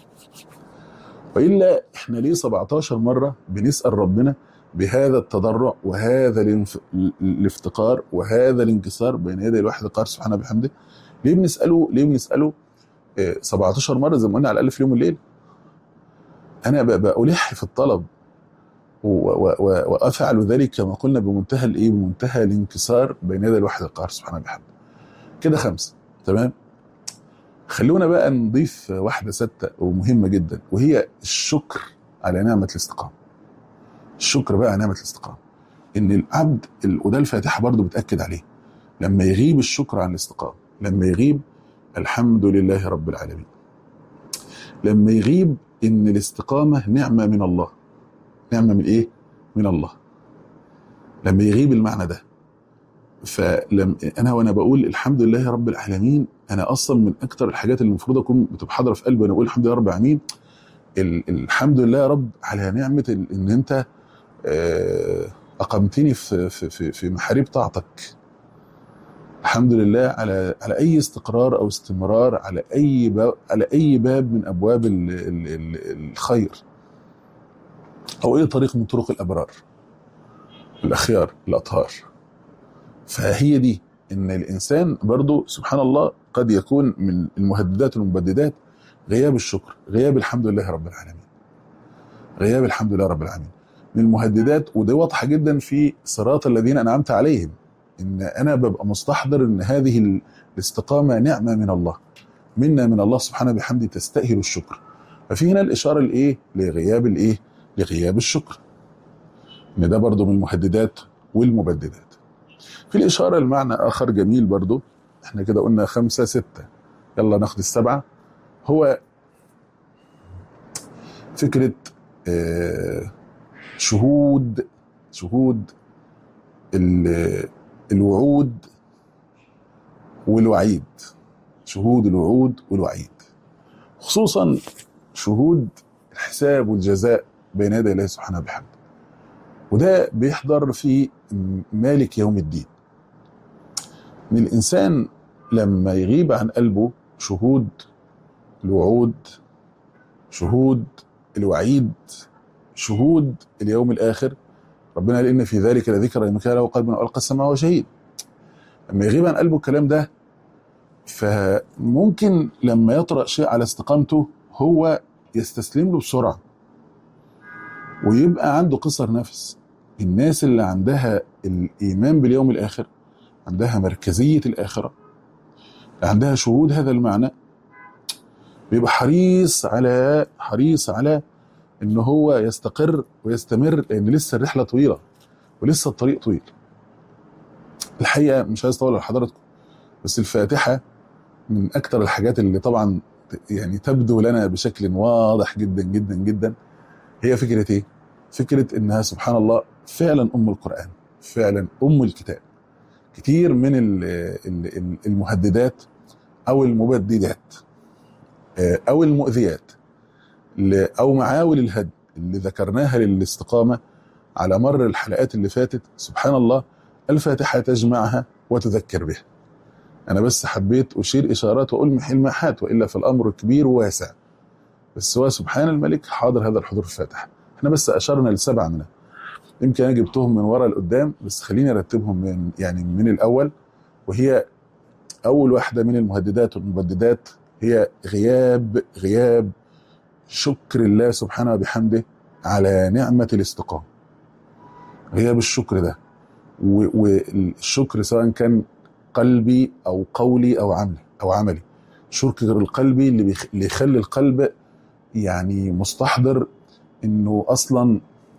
S2: والا احنا ليه 17 مره بنسال ربنا بهذا التضرع وهذا الانف... الافتقار وهذا الانكسار بين يدي الواحد القهار سبحانه وبحمده ليه بنساله ليه بنساله آه، 17 مره زي ما قلنا على الاقل في اليوم والليل انا ب- بألح في الطلب و- و- و- وافعل ذلك كما قلنا بمنتهى الايه بمنتهى الانكسار بين يدي الواحد القهار سبحانه وبحمده كده خمسه تمام خلونا بقى نضيف واحده سته ومهمه جدا وهي الشكر على نعمه الاستقامه الشكر بقى على نعمه الاستقامه ان العبد ال- وده الفاتحه برضو بتاكد عليه لما يغيب الشكر عن الاستقامه لما يغيب الحمد لله رب العالمين لما يغيب ان الاستقامه نعمه من الله نعمه من ايه من الله لما يغيب المعنى ده فلم انا وانا بقول الحمد لله رب العالمين انا اصلا من اكتر الحاجات اللي المفروض اكون بتبقى حاضره في قلبي وانا بقول الحمد لله رب العالمين ال- الحمد لله يا رب على نعمه ال- ان انت آه، اقمتني في في في, في محاريب طاعتك الحمد لله على على اي استقرار او استمرار على اي باب على اي باب من ابواب ال ال ال الخير او اي طريق من طرق الابرار الاخيار الاطهار فهي دي ان الانسان برضو سبحان الله قد يكون من المهددات والمبددات غياب الشكر غياب الحمد لله رب العالمين غياب الحمد لله رب العالمين من المهددات ودي واضحه جدا في صراط الذين انعمت عليهم ان انا ببقى مستحضر ان هذه ال- الاستقامه نعمه من الله منا من الله سبحانه بحمده تستاهل الشكر ففي هنا الاشاره لايه لغياب الايه لغياب الشكر ان ده برضو من المهددات والمبددات في الاشاره لمعنى اخر جميل برضو احنا كده قلنا خمسه سته يلا ناخد السبعه هو فكره آه، شهود شهود ال- الوعود والوعيد شهود الوعود والوعيد خصوصا شهود الحساب والجزاء بين يدي الله سبحانه وبحمده وده بيحضر في مالك يوم الدين ان الانسان لما يغيب عن قلبه شهود الوعود شهود الوعيد شهود اليوم الاخر ربنا قال ان في ذلك لذكرى لمن كان له قلب والقى السمع وهو شهيد لما يغيب عن قلبه الكلام ده فممكن لما يطرأ شيء على استقامته هو يستسلم له بسرعه ويبقى عنده قصر نفس الناس اللي عندها الايمان باليوم الاخر عندها مركزيه الاخره عندها شهود هذا المعنى بيبقى حريص على حريص على ان هو يستقر ويستمر لان لسه الرحله طويله ولسه الطريق طويل الحقيقه مش عايز اطول على حضراتكم بس الفاتحه من اكثر الحاجات اللي طبعا يعني تبدو لنا بشكل واضح جدا جدا جدا هي فكره ايه؟ فكره انها سبحان الله فعلا ام القران فعلا ام الكتاب كتير من ال- ال- ال- المهددات او المبددات آه، او المؤذيات ل- او معاول الهدم اللي ذكرناها للاستقامه على مر الحلقات اللي فاتت سبحان الله الفاتحه تجمعها وتذكر بها انا بس حبيت اشير اشارات والمح الماحات والا فالامر كبير وواسع بس هو سبحان الملك حاضر هذا الحضور في الفاتحه احنا بس اشرنا لسبعه منها يمكن انا جبتهم من ورا لقدام بس خليني ارتبهم من يعني من الاول وهي اول واحده من المهددات والمبددات هي غياب غياب شكر الله سبحانه وبحمده على نعمه الاستقامه غياب الشكر ده و- والشكر سواء كان قلبي او قولي او عملي او عملي شكر القلبي اللي بيخ... اللي يخلي القلب يعني مستحضر انه اصلا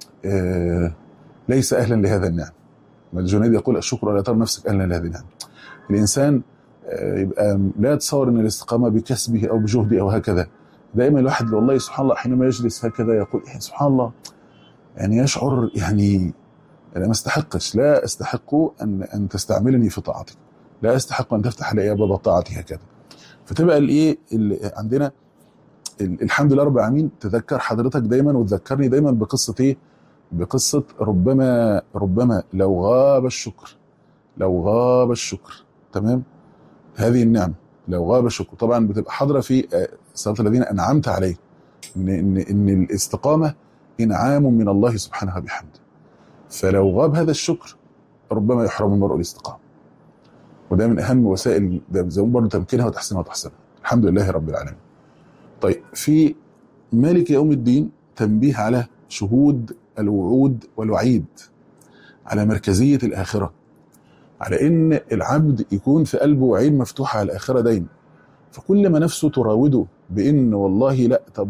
S2: آه ليس اهلا لهذا النعم الجنيد يقول الشكر ولا ترى نفسك اهلا لهذه النعم الانسان آه يبقى لا يتصور ان الاستقامه بكسبه او بجهده او هكذا دائما الواحد والله سبحان الله حينما يجلس هكذا يقول إيه سبحان الله يعني يشعر يعني انا ما استحقش لا استحق ان ان تستعملني في طاعتك لا استحق ان تفتح لي باب طاعتي هكذا فتبقى الايه اللي عندنا ال- الحمد لله رب العالمين تذكر حضرتك دايما وتذكرني دايما بقصه ايه؟ بقصه ربما ربما لو غاب الشكر لو غاب الشكر تمام؟ هذه النعمه لو غاب الشكر طبعا بتبقى حاضره في آه، صراط الذين انعمت عليه ان ان ان الاستقامه انعام من الله سبحانه وبحمده فلو غاب هذا الشكر ربما يحرم المرء الاستقامه وده من اهم وسائل ده زي ما برضه تمكينها وتحسينها وتحسينها الحمد لله رب العالمين طيب في مالك يوم الدين تنبيه على شهود الوعود والوعيد على مركزية الآخرة على إن العبد يكون في قلبه عين مفتوحة على الآخرة دايما فكل ما نفسه تراوده بإن والله لا طب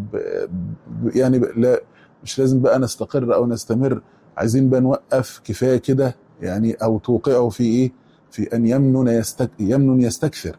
S2: يعني لا مش لازم بقى نستقر أو نستمر عايزين بقى نوقف كفاية كده يعني أو توقعه في إيه في أن يمنن يستك يمنن يستكثر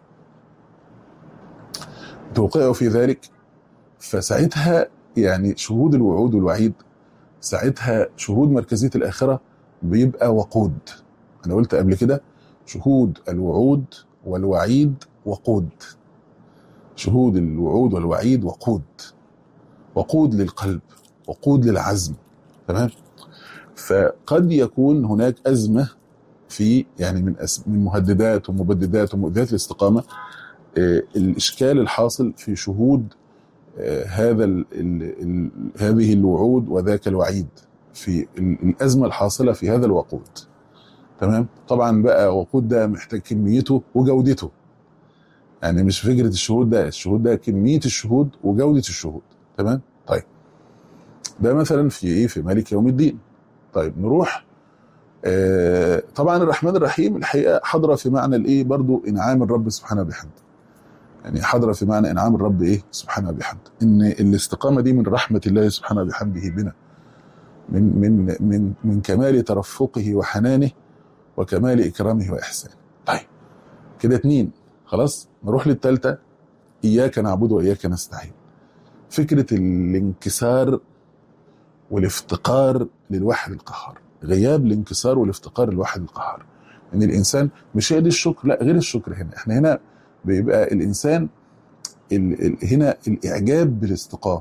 S2: توقعه في ذلك فساعتها يعني شهود الوعود والوعيد ساعتها شهود مركزية الآخرة بيبقى وقود أنا قلت قبل كده شهود الوعود والوعيد وقود شهود الوعود والوعيد وقود وقود للقلب وقود للعزم تمام فقد يكون هناك أزمة في يعني من أس من مهددات ومبددات ومؤذيات الاستقامة آه، الإشكال الحاصل في شهود آه، هذا ال ال ال هذه الوعود وذاك الوعيد في ال- الازمه الحاصله في هذا الوقود تمام طبعا بقى وقود ده محتاج كميته وجودته يعني مش فكره الشهود ده الشهود ده كميه الشهود وجوده الشهود تمام طيب ده مثلا في ايه في مالك يوم الدين طيب نروح آه طبعا الرحمن الرحيم الحقيقه حاضره في معنى الايه برضو انعام الرب سبحانه وبحمده يعني حاضره في معنى انعام الرب ايه سبحانه وبحمده ان الاستقامه دي من رحمه الله سبحانه وبحمده بنا من من من من كمال ترفقه وحنانه وكمال اكرامه واحسانه طيب كده اتنين خلاص نروح للثالثه اياك نعبد واياك نستعين فكره الانكسار والافتقار للواحد القهار غياب الانكسار والافتقار للواحد القهار ان الانسان مش هي دي الشكر لا غير الشكر هنا احنا هنا بيبقى الانسان ال ال هنا الاعجاب بالاستقامه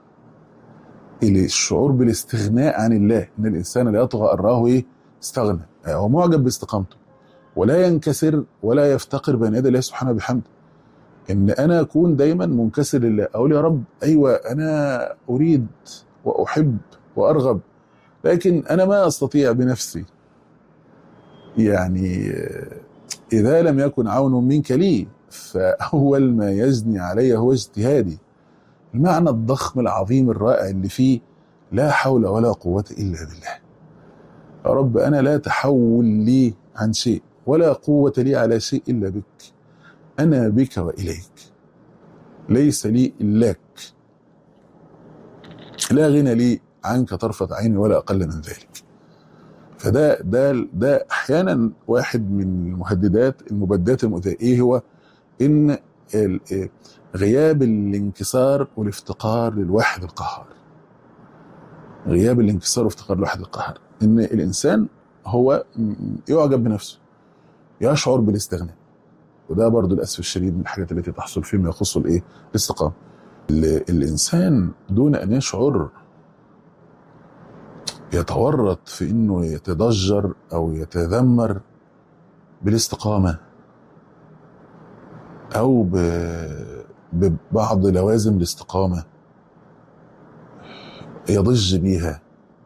S2: الشعور بالاستغناء عن الله ان الانسان لا يطغى ان راه ايه استغنى هو معجب باستقامته ولا ينكسر ولا يفتقر بين يدي الله سبحانه وبحمده ان انا اكون دايما منكسر لله اقول يا رب ايوه انا اريد واحب وارغب لكن انا ما استطيع بنفسي يعني اذا لم يكن عون منك لي فاول ما يجني علي هو اجتهادي المعنى الضخم العظيم الرائع اللي فيه لا حول ولا قوة إلا بالله يا رب أنا لا تحول لي عن شيء ولا قوة لي على شيء إلا بك أنا بك وإليك ليس لي إلاك لا غنى لي عنك طرفة عين ولا أقل من ذلك فده ده ده أحيانا واحد من المهددات المبدات المؤذية إيه هو إن ال- إيه، غياب الانكسار والافتقار للواحد القهار غياب الانكسار وافتقار للواحد القهار ان الانسان هو م- يعجب بنفسه يشعر بالاستغناء وده برضو للاسف الشديد من الحاجات التي تحصل فيما يخص الايه الاستقامه ال- الانسان دون ان يشعر يتورط في انه يتضجر او يتذمر بالاستقامه او ب- ببعض لوازم الاستقامه يضج بيها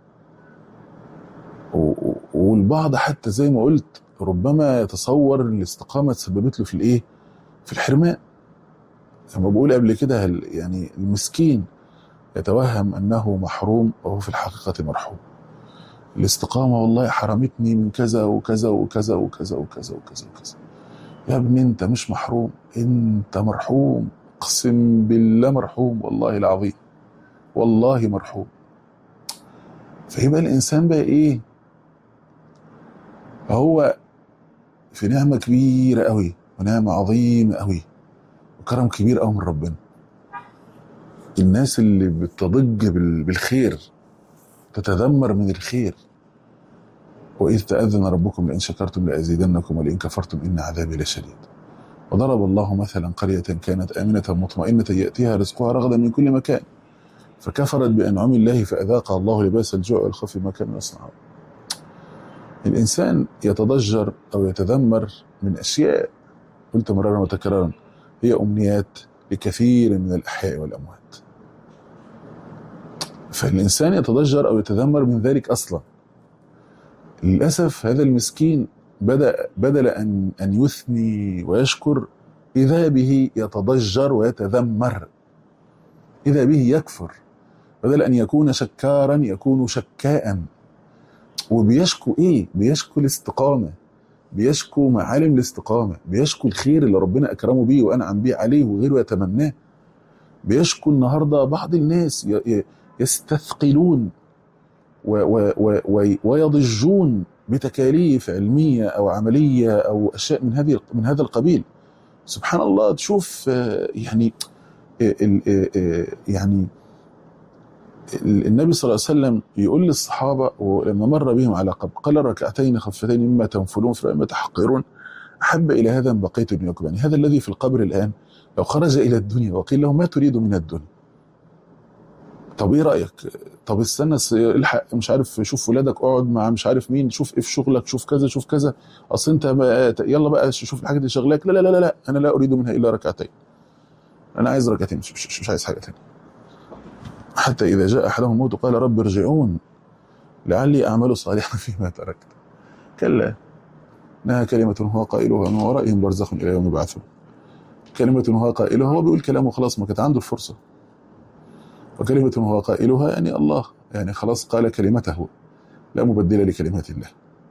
S2: و- و- والبعض حتى زي ما قلت ربما يتصور ان الاستقامه تسببت له في الايه؟ في الحرمان لما بقول قبل كده هل- يعني المسكين يتوهم انه محروم وهو في الحقيقه مرحوم الاستقامه والله حرمتني من كذا وكذا وكذا وكذا وكذا وكذا وكذا يا ابني انت مش محروم انت مرحوم اقسم بالله مرحوم والله العظيم والله مرحوم فيبقى الانسان بقى ايه هو في نعمه كبيره قوي ونعمه عظيمه قوي وكرم كبير قوي من ربنا الناس اللي بتضج بال- بالخير تتذمر من الخير وإذ تأذن ربكم لئن شكرتم لأزيدنكم ولئن كفرتم إن عذابي لشديد وضرب الله مثلا قرية كانت آمنة مطمئنة يأتيها رزقها رغدا من كل مكان فكفرت بأنعم الله فأذاقها الله لباس الجوع والخوف ما كانوا يصنعون الإنسان يتضجر أو يتذمر من أشياء قلت مرارا وتكرارا هي أمنيات لكثير من الأحياء والأموات فالإنسان يتضجر أو يتذمر من ذلك أصلا للأسف هذا المسكين بدأ بدل أن أن يثني ويشكر إذا به يتضجر ويتذمر إذا به يكفر بدل أن يكون شكارا يكون شكاء وبيشكو إيه؟ بيشكو الاستقامة بيشكو معالم الاستقامة بيشكو الخير اللي ربنا أكرمه بيه وأنعم بيه عليه وغيره يتمناه بيشكو النهاردة بعض الناس ي- ي- يستثقلون و- و- و- و- ويضجون بتكاليف علميه او عمليه او اشياء من هذه من هذا القبيل سبحان الله تشوف آه، يعني آه، ال- آه، آه، يعني ال- النبي صلى الله عليه وسلم يقول للصحابه ولما مر بهم على قبر قال ركعتين خفتين مما تنفلون فمما تحقرون احب الى هذا ان بقيت دنياكم يعني هذا الذي في القبر الان لو خرج الى الدنيا وقيل له ما تريد من الدنيا طب ايه رايك طب استنى س- الحق مش عارف شوف ولادك اقعد مع مش عارف مين شوف ايه في شغلك شوف كذا شوف كذا اصل انت بقى يلا بقى شوف الحاجه اللي شغلاك لا لا لا لا انا لا اريد منها الا ركعتين انا عايز ركعتين مش, مش, مش عايز حاجه ثانيه حتى اذا جاء احدهم الموت قال رب ارجعون لعلي اعمل صالحا فيما تركت كلا انها كلمه هو قائلها من ورائهم برزخ الى يوم يبعثون كلمه هو قائلها هو بيقول كلامه خلاص ما كانت عنده الفرصه وكلمة هو قائلها يعني الله يعني خلاص قال كلمته لا مبدل لكلمات الله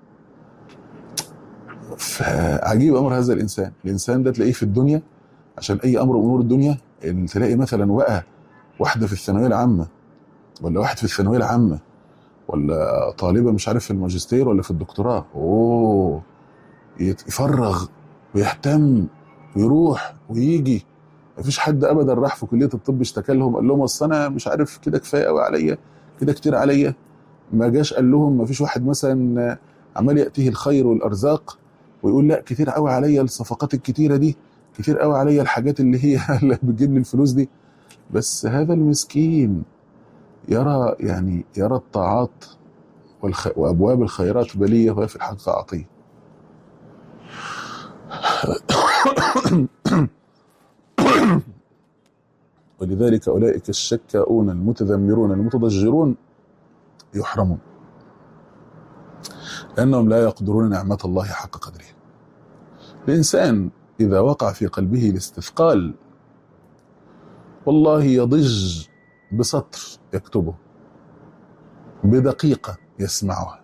S2: فعجيب أمر هذا الإنسان الإنسان ده تلاقيه في الدنيا عشان أي أمر من أمور الدنيا اللي تلاقي مثلا وقع واحدة في الثانوية العامة ولا واحد في الثانوية العامة ولا طالبة مش عارف في الماجستير ولا في الدكتوراه أوه يت- يفرغ ويهتم ويروح ويجي مفيش حد ابدا راح في كليه الطب اشتكى لهم قال لهم اصل انا مش عارف كده كفايه قوي عليا كده كتير عليا ما جاش قال لهم مفيش واحد مثلا عمال ياتيه الخير والارزاق ويقول لا كتير قوي عليا الصفقات الكتيره دي كتير قوي عليا الحاجات اللي هي اللي بتجيب لي الفلوس دي بس هذا المسكين يرى يعني يرى الطاعات والخ... وابواب الخيرات بليه وهي في الحقيقه عطيه ولذلك أولئك الشكاؤون المتذمرون المتضجرون يحرمون لأنهم لا يقدرون نعمة الله حق قدره الإنسان إذا وقع في قلبه الاستثقال والله يضج بسطر يكتبه بدقيقة يسمعها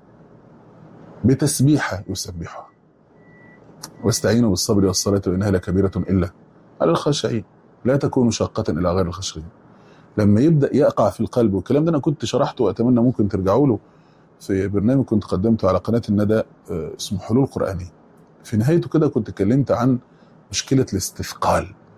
S2: بتسبيحة يسبحها واستعينوا بالصبر والصلاة وإنها لكبيرة إلا على الخاشعين لا تكون شاقة إلى غير الخاشعين لما يبدأ يقع في القلب والكلام ده أنا كنت شرحته وأتمنى ممكن ترجعوا له في برنامج كنت قدمته على قناة الندى آه، اسمه حلول قرآنية في نهايته كده كنت اتكلمت عن مشكلة الاستثقال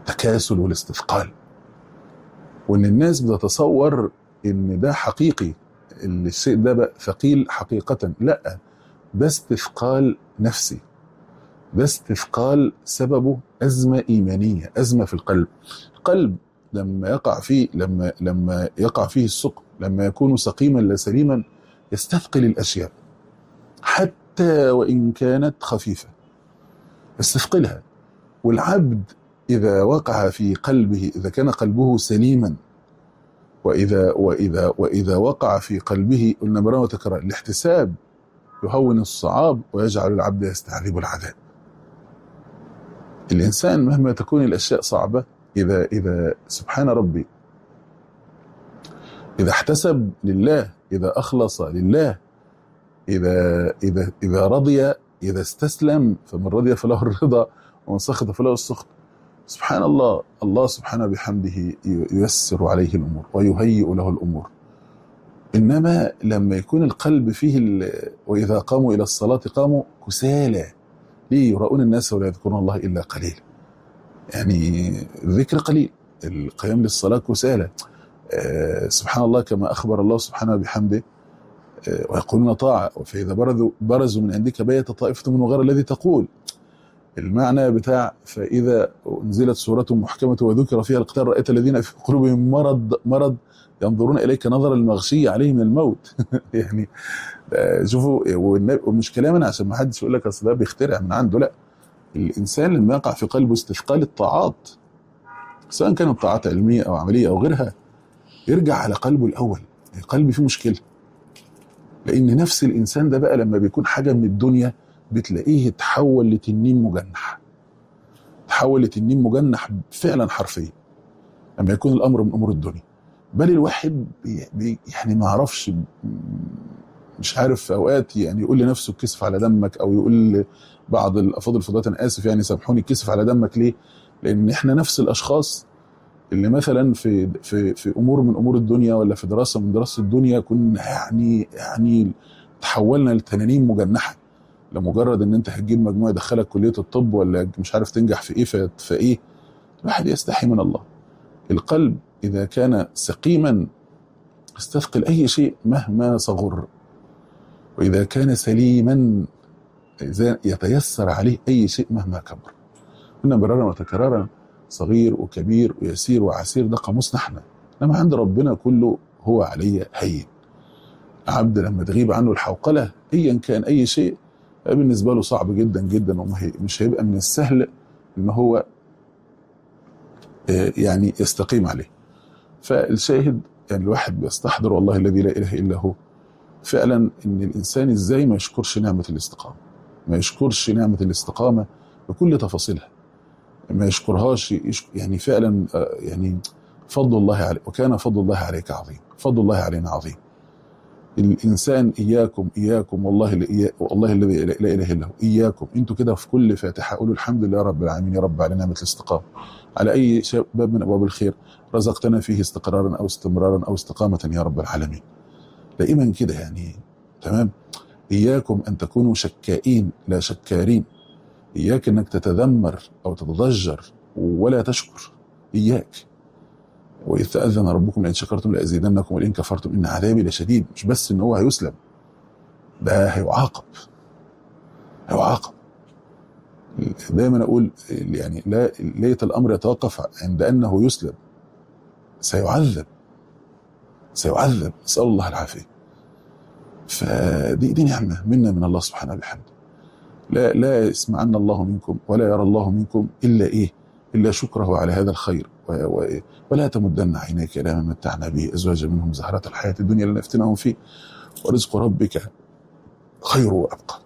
S2: التكاسل والاستثقال وان الناس بتتصور ان ده حقيقي ان الشيء ده بقى ثقيل حقيقة لا ده استثقال نفسي ده استثقال سببه أزمة إيمانية أزمة في القلب القلب لما يقع فيه لما لما يقع فيه السقم لما يكون سقيما لا سليما يستثقل الأشياء حتى وإن كانت خفيفة يستثقلها والعبد إذا وقع في قلبه إذا كان قلبه سليما وإذا وإذا وإذا وقع في قلبه قلنا مرة وتكرار الاحتساب يهون الصعاب ويجعل العبد يستعذب العذاب. الإنسان مهما تكون الأشياء صعبة إذا إذا سبحان ربي إذا احتسب لله إذا أخلص لله إذا إذا إذا رضي إذا استسلم فمن رضي فله الرضا ومن سخط فله السخط سبحان الله الله سبحانه بحمده ييسر عليه الامور ويهيئ له الامور انما لما يكون القلب فيه ال... واذا قاموا الى الصلاه قاموا كسالى ليه يراؤون الناس ولا يذكرون الله الا قليلا يعني الذكر قليل القيام للصلاه كسالى آه سبحان الله كما اخبر الله سبحانه بحمده آه ويقولون طاعه فاذا برزوا برزوا من عندك بيت طائفه من غير الذي تقول المعنى بتاع فإذا أنزلت سورة محكمة وذكر فيها القتال رأيت الذين في قلوبهم مرض مرض ينظرون إليك نظر المغشي عليه من الموت يعني شوفوا ومش كلاما عشان ما حدش يقول لك أصل ده بيخترع من عنده لا الإنسان لما يقع في قلبه استثقال الطاعات سواء كانت طاعات علمية أو عملية أو غيرها يرجع على قلبه الأول قلبي فيه مشكلة لأن نفس الإنسان ده بقى لما بيكون حاجة من الدنيا بتلاقيه تحول لتنين مجنح تحول لتنين مجنح فعلا حرفيا لما يكون الامر من امور الدنيا بل الواحد بي بي يعني ما اعرفش مش عارف في اوقات يعني يقول لنفسه كسف على دمك او يقول لبعض الافاضل الفضلات انا اسف يعني سامحوني كسف على دمك ليه؟ لان احنا نفس الاشخاص اللي مثلا في في في امور من امور الدنيا ولا في دراسه من دراسه الدنيا كنا يعني يعني تحولنا لتنانين مجنحه لمجرد ان انت هتجيب مجموع يدخلك كليه الطب ولا مش عارف تنجح في ايه في ايه الواحد يستحي من الله القلب اذا كان سقيما يستثقل اي شيء مهما صغر واذا كان سليما يتيسر عليه اي شيء مهما كبر قلنا مرارا وتكرارا صغير وكبير ويسير وعسير ده قاموسنا احنا انما عند ربنا كله هو علي هين عبد لما تغيب عنه الحوقله ايا كان اي شيء بالنسبه له صعب جدا جدا ومش هيبقى من السهل ان هو يعني يستقيم عليه فالشاهد يعني الواحد بيستحضر والله الذي لا اله الا هو فعلا ان الانسان ازاي ما يشكرش نعمه الاستقامه ما يشكرش نعمه الاستقامه بكل تفاصيلها ما يشكرهاش يعني فعلا يعني فضل الله عليك وكان فضل الله عليك عظيم فضل الله علينا عظيم الانسان اياكم اياكم والله اللي والله الذي لا اله الا هو اياكم انتوا كده في كل فاتحه قولوا الحمد لله رب العالمين يا رب على نعمه الاستقامه على اي باب من ابواب الخير رزقتنا فيه استقرارا او استمرارا او استقامه يا رب العالمين دائما كده يعني تمام اياكم ان تكونوا شكائين لا شكارين اياك انك تتذمر او تتضجر ولا تشكر اياك وإذ تأذن ربكم لئن شكرتم لأزيدنكم ولئن كفرتم إن عذابي لشديد مش بس إن هو هيسلم ده هيعاقب هيعاقب دايما أقول يعني لا ليت الأمر يتوقف عند أنه يسلم سيعذب سيعذب نسأل الله العافية فدي دي نعمة منا من الله سبحانه وبحمده لا لا يسمعن الله منكم ولا يرى الله منكم إلا إيه إلا شكره على هذا الخير ولا تمدن عينيك الى ما متعنا به ازواجا منهم زهرة الحياه الدنيا لنفتنهم فيه ورزق ربك خير وابقى.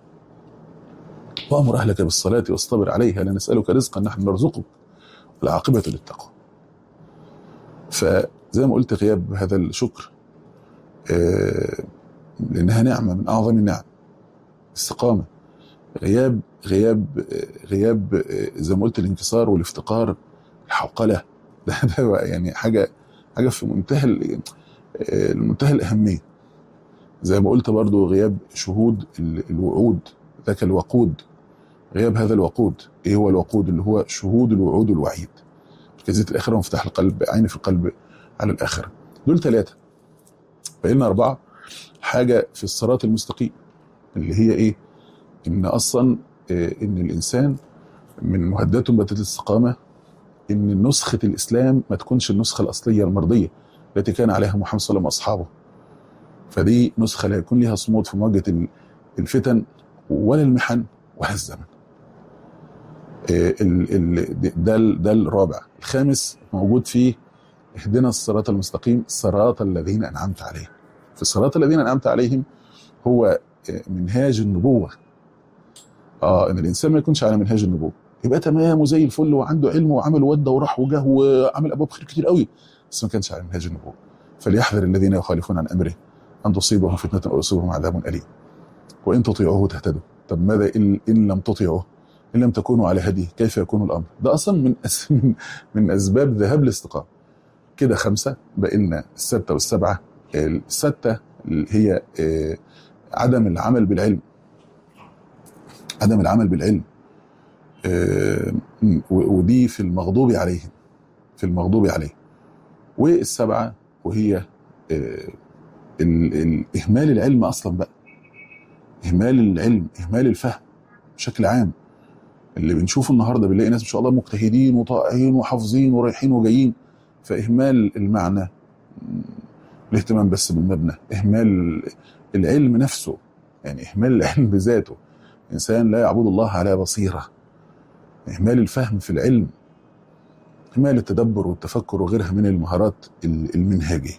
S2: وامر اهلك بالصلاه واصطبر عليها لا نسالك رزقا نحن نرزقك والعاقبه للتقوى. فزي ما قلت غياب هذا الشكر لانها نعمه من اعظم النعم استقامه غياب غياب غياب زي ما قلت الانكسار والافتقار الحوقله ده, ده يعني حاجه حاجه في منتهى منتهى الاهميه زي ما قلت برضو غياب شهود الوعود ذاك الوقود غياب هذا الوقود ايه هو الوقود اللي هو شهود الوعود والوعيد جزيره الاخره ومفتاح القلب عين في القلب على الاخره دول ثلاثه بقى لنا اربعه حاجه في الصراط المستقيم اللي هي ايه؟ ان اصلا آه، ان الانسان من مهدات مبادئ الاستقامه ان نسخه الاسلام ما تكونش النسخه الاصليه المرضيه التي كان عليها محمد صلى الله عليه وسلم واصحابه فدي نسخه لا يكون لها صمود في مواجهه ال- الفتن ولا المحن ولا الزمن آه، ال- ال- ده ال- ده الرابع الخامس موجود فيه اهدنا الصراط المستقيم صراط الذين انعمت عليهم في الصراط الذين انعمت عليهم هو آه، منهاج النبوه اه ان الانسان ما يكونش على منهاج النبوه يبقى تمام وزي الفل وعنده علم وعمل وده وراح وجه وعمل ابواب خير كتير قوي بس ما كانش على منهاج النبوه فليحذر الذين يخالفون عن امره ان تصيبهم فتنه او يصيبهم عذاب اليم وان تطيعوه تهتدوا طب ماذا ان, إن لم تطيعوه ان لم تكونوا على هديه كيف يكون الامر ده اصلا من أس من, من اسباب ذهاب الاستقامه كده خمسه بقى لنا السته والسبعه السته اللي هي آه، عدم العمل بالعلم عدم العمل بالعلم آه، و- ودي في المغضوب عليهم في المغضوب عليه والسبعه وهي آه، ال- ال- اهمال العلم اصلا بقى اهمال العلم اهمال الفهم بشكل عام اللي بنشوفه النهارده بنلاقي ناس ما شاء الله مجتهدين وطائعين وحافظين ورايحين وجايين فاهمال المعنى م، الاهتمام بس بالمبنى اهمال العلم نفسه يعني اهمال العلم بذاته انسان لا يعبد الله على بصيره اهمال الفهم في العلم اهمال التدبر والتفكر وغيرها من المهارات ال- المنهجيه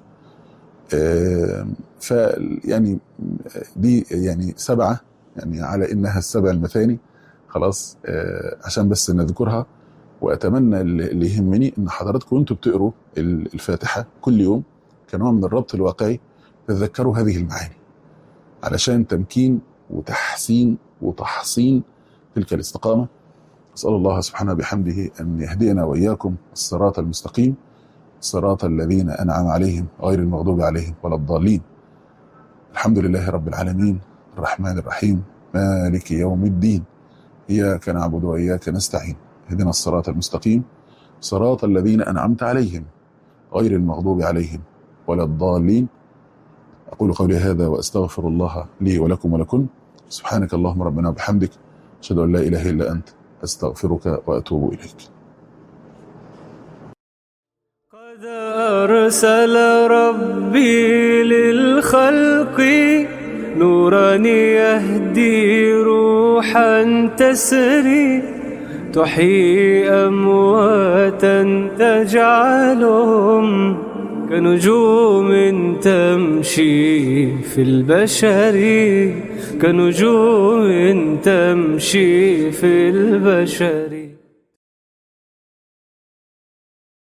S2: آم، ف يعني دي يعني سبعه يعني على انها السبع المثاني خلاص آه، عشان بس نذكرها واتمنى اللي اللي يهمني ان حضراتكم وانتم بتقروا ال- الفاتحه كل يوم كنوع من الربط الواقعي تتذكروا هذه المعاني علشان تمكين وتحسين وتحصين تلك الاستقامه اسال الله سبحانه بحمده ان يهدينا واياكم الصراط المستقيم صراط الذين انعم عليهم غير المغضوب عليهم ولا الضالين الحمد لله رب العالمين الرحمن الرحيم مالك يوم الدين اياك نعبد واياك نستعين اهدنا الصراط المستقيم صراط الذين انعمت عليهم غير المغضوب عليهم ولا الضالين اقول قولي هذا واستغفر الله لي ولكم ولكم سبحانك اللهم ربنا وبحمدك اشهد ان لا اله الا انت استغفرك واتوب اليك
S1: قد أرسل ربي للخلق نورا يهدي روحا تسري تحيي أمواتا تجعلهم كنجوم تمشي في البشر كنجوم تمشي في البشر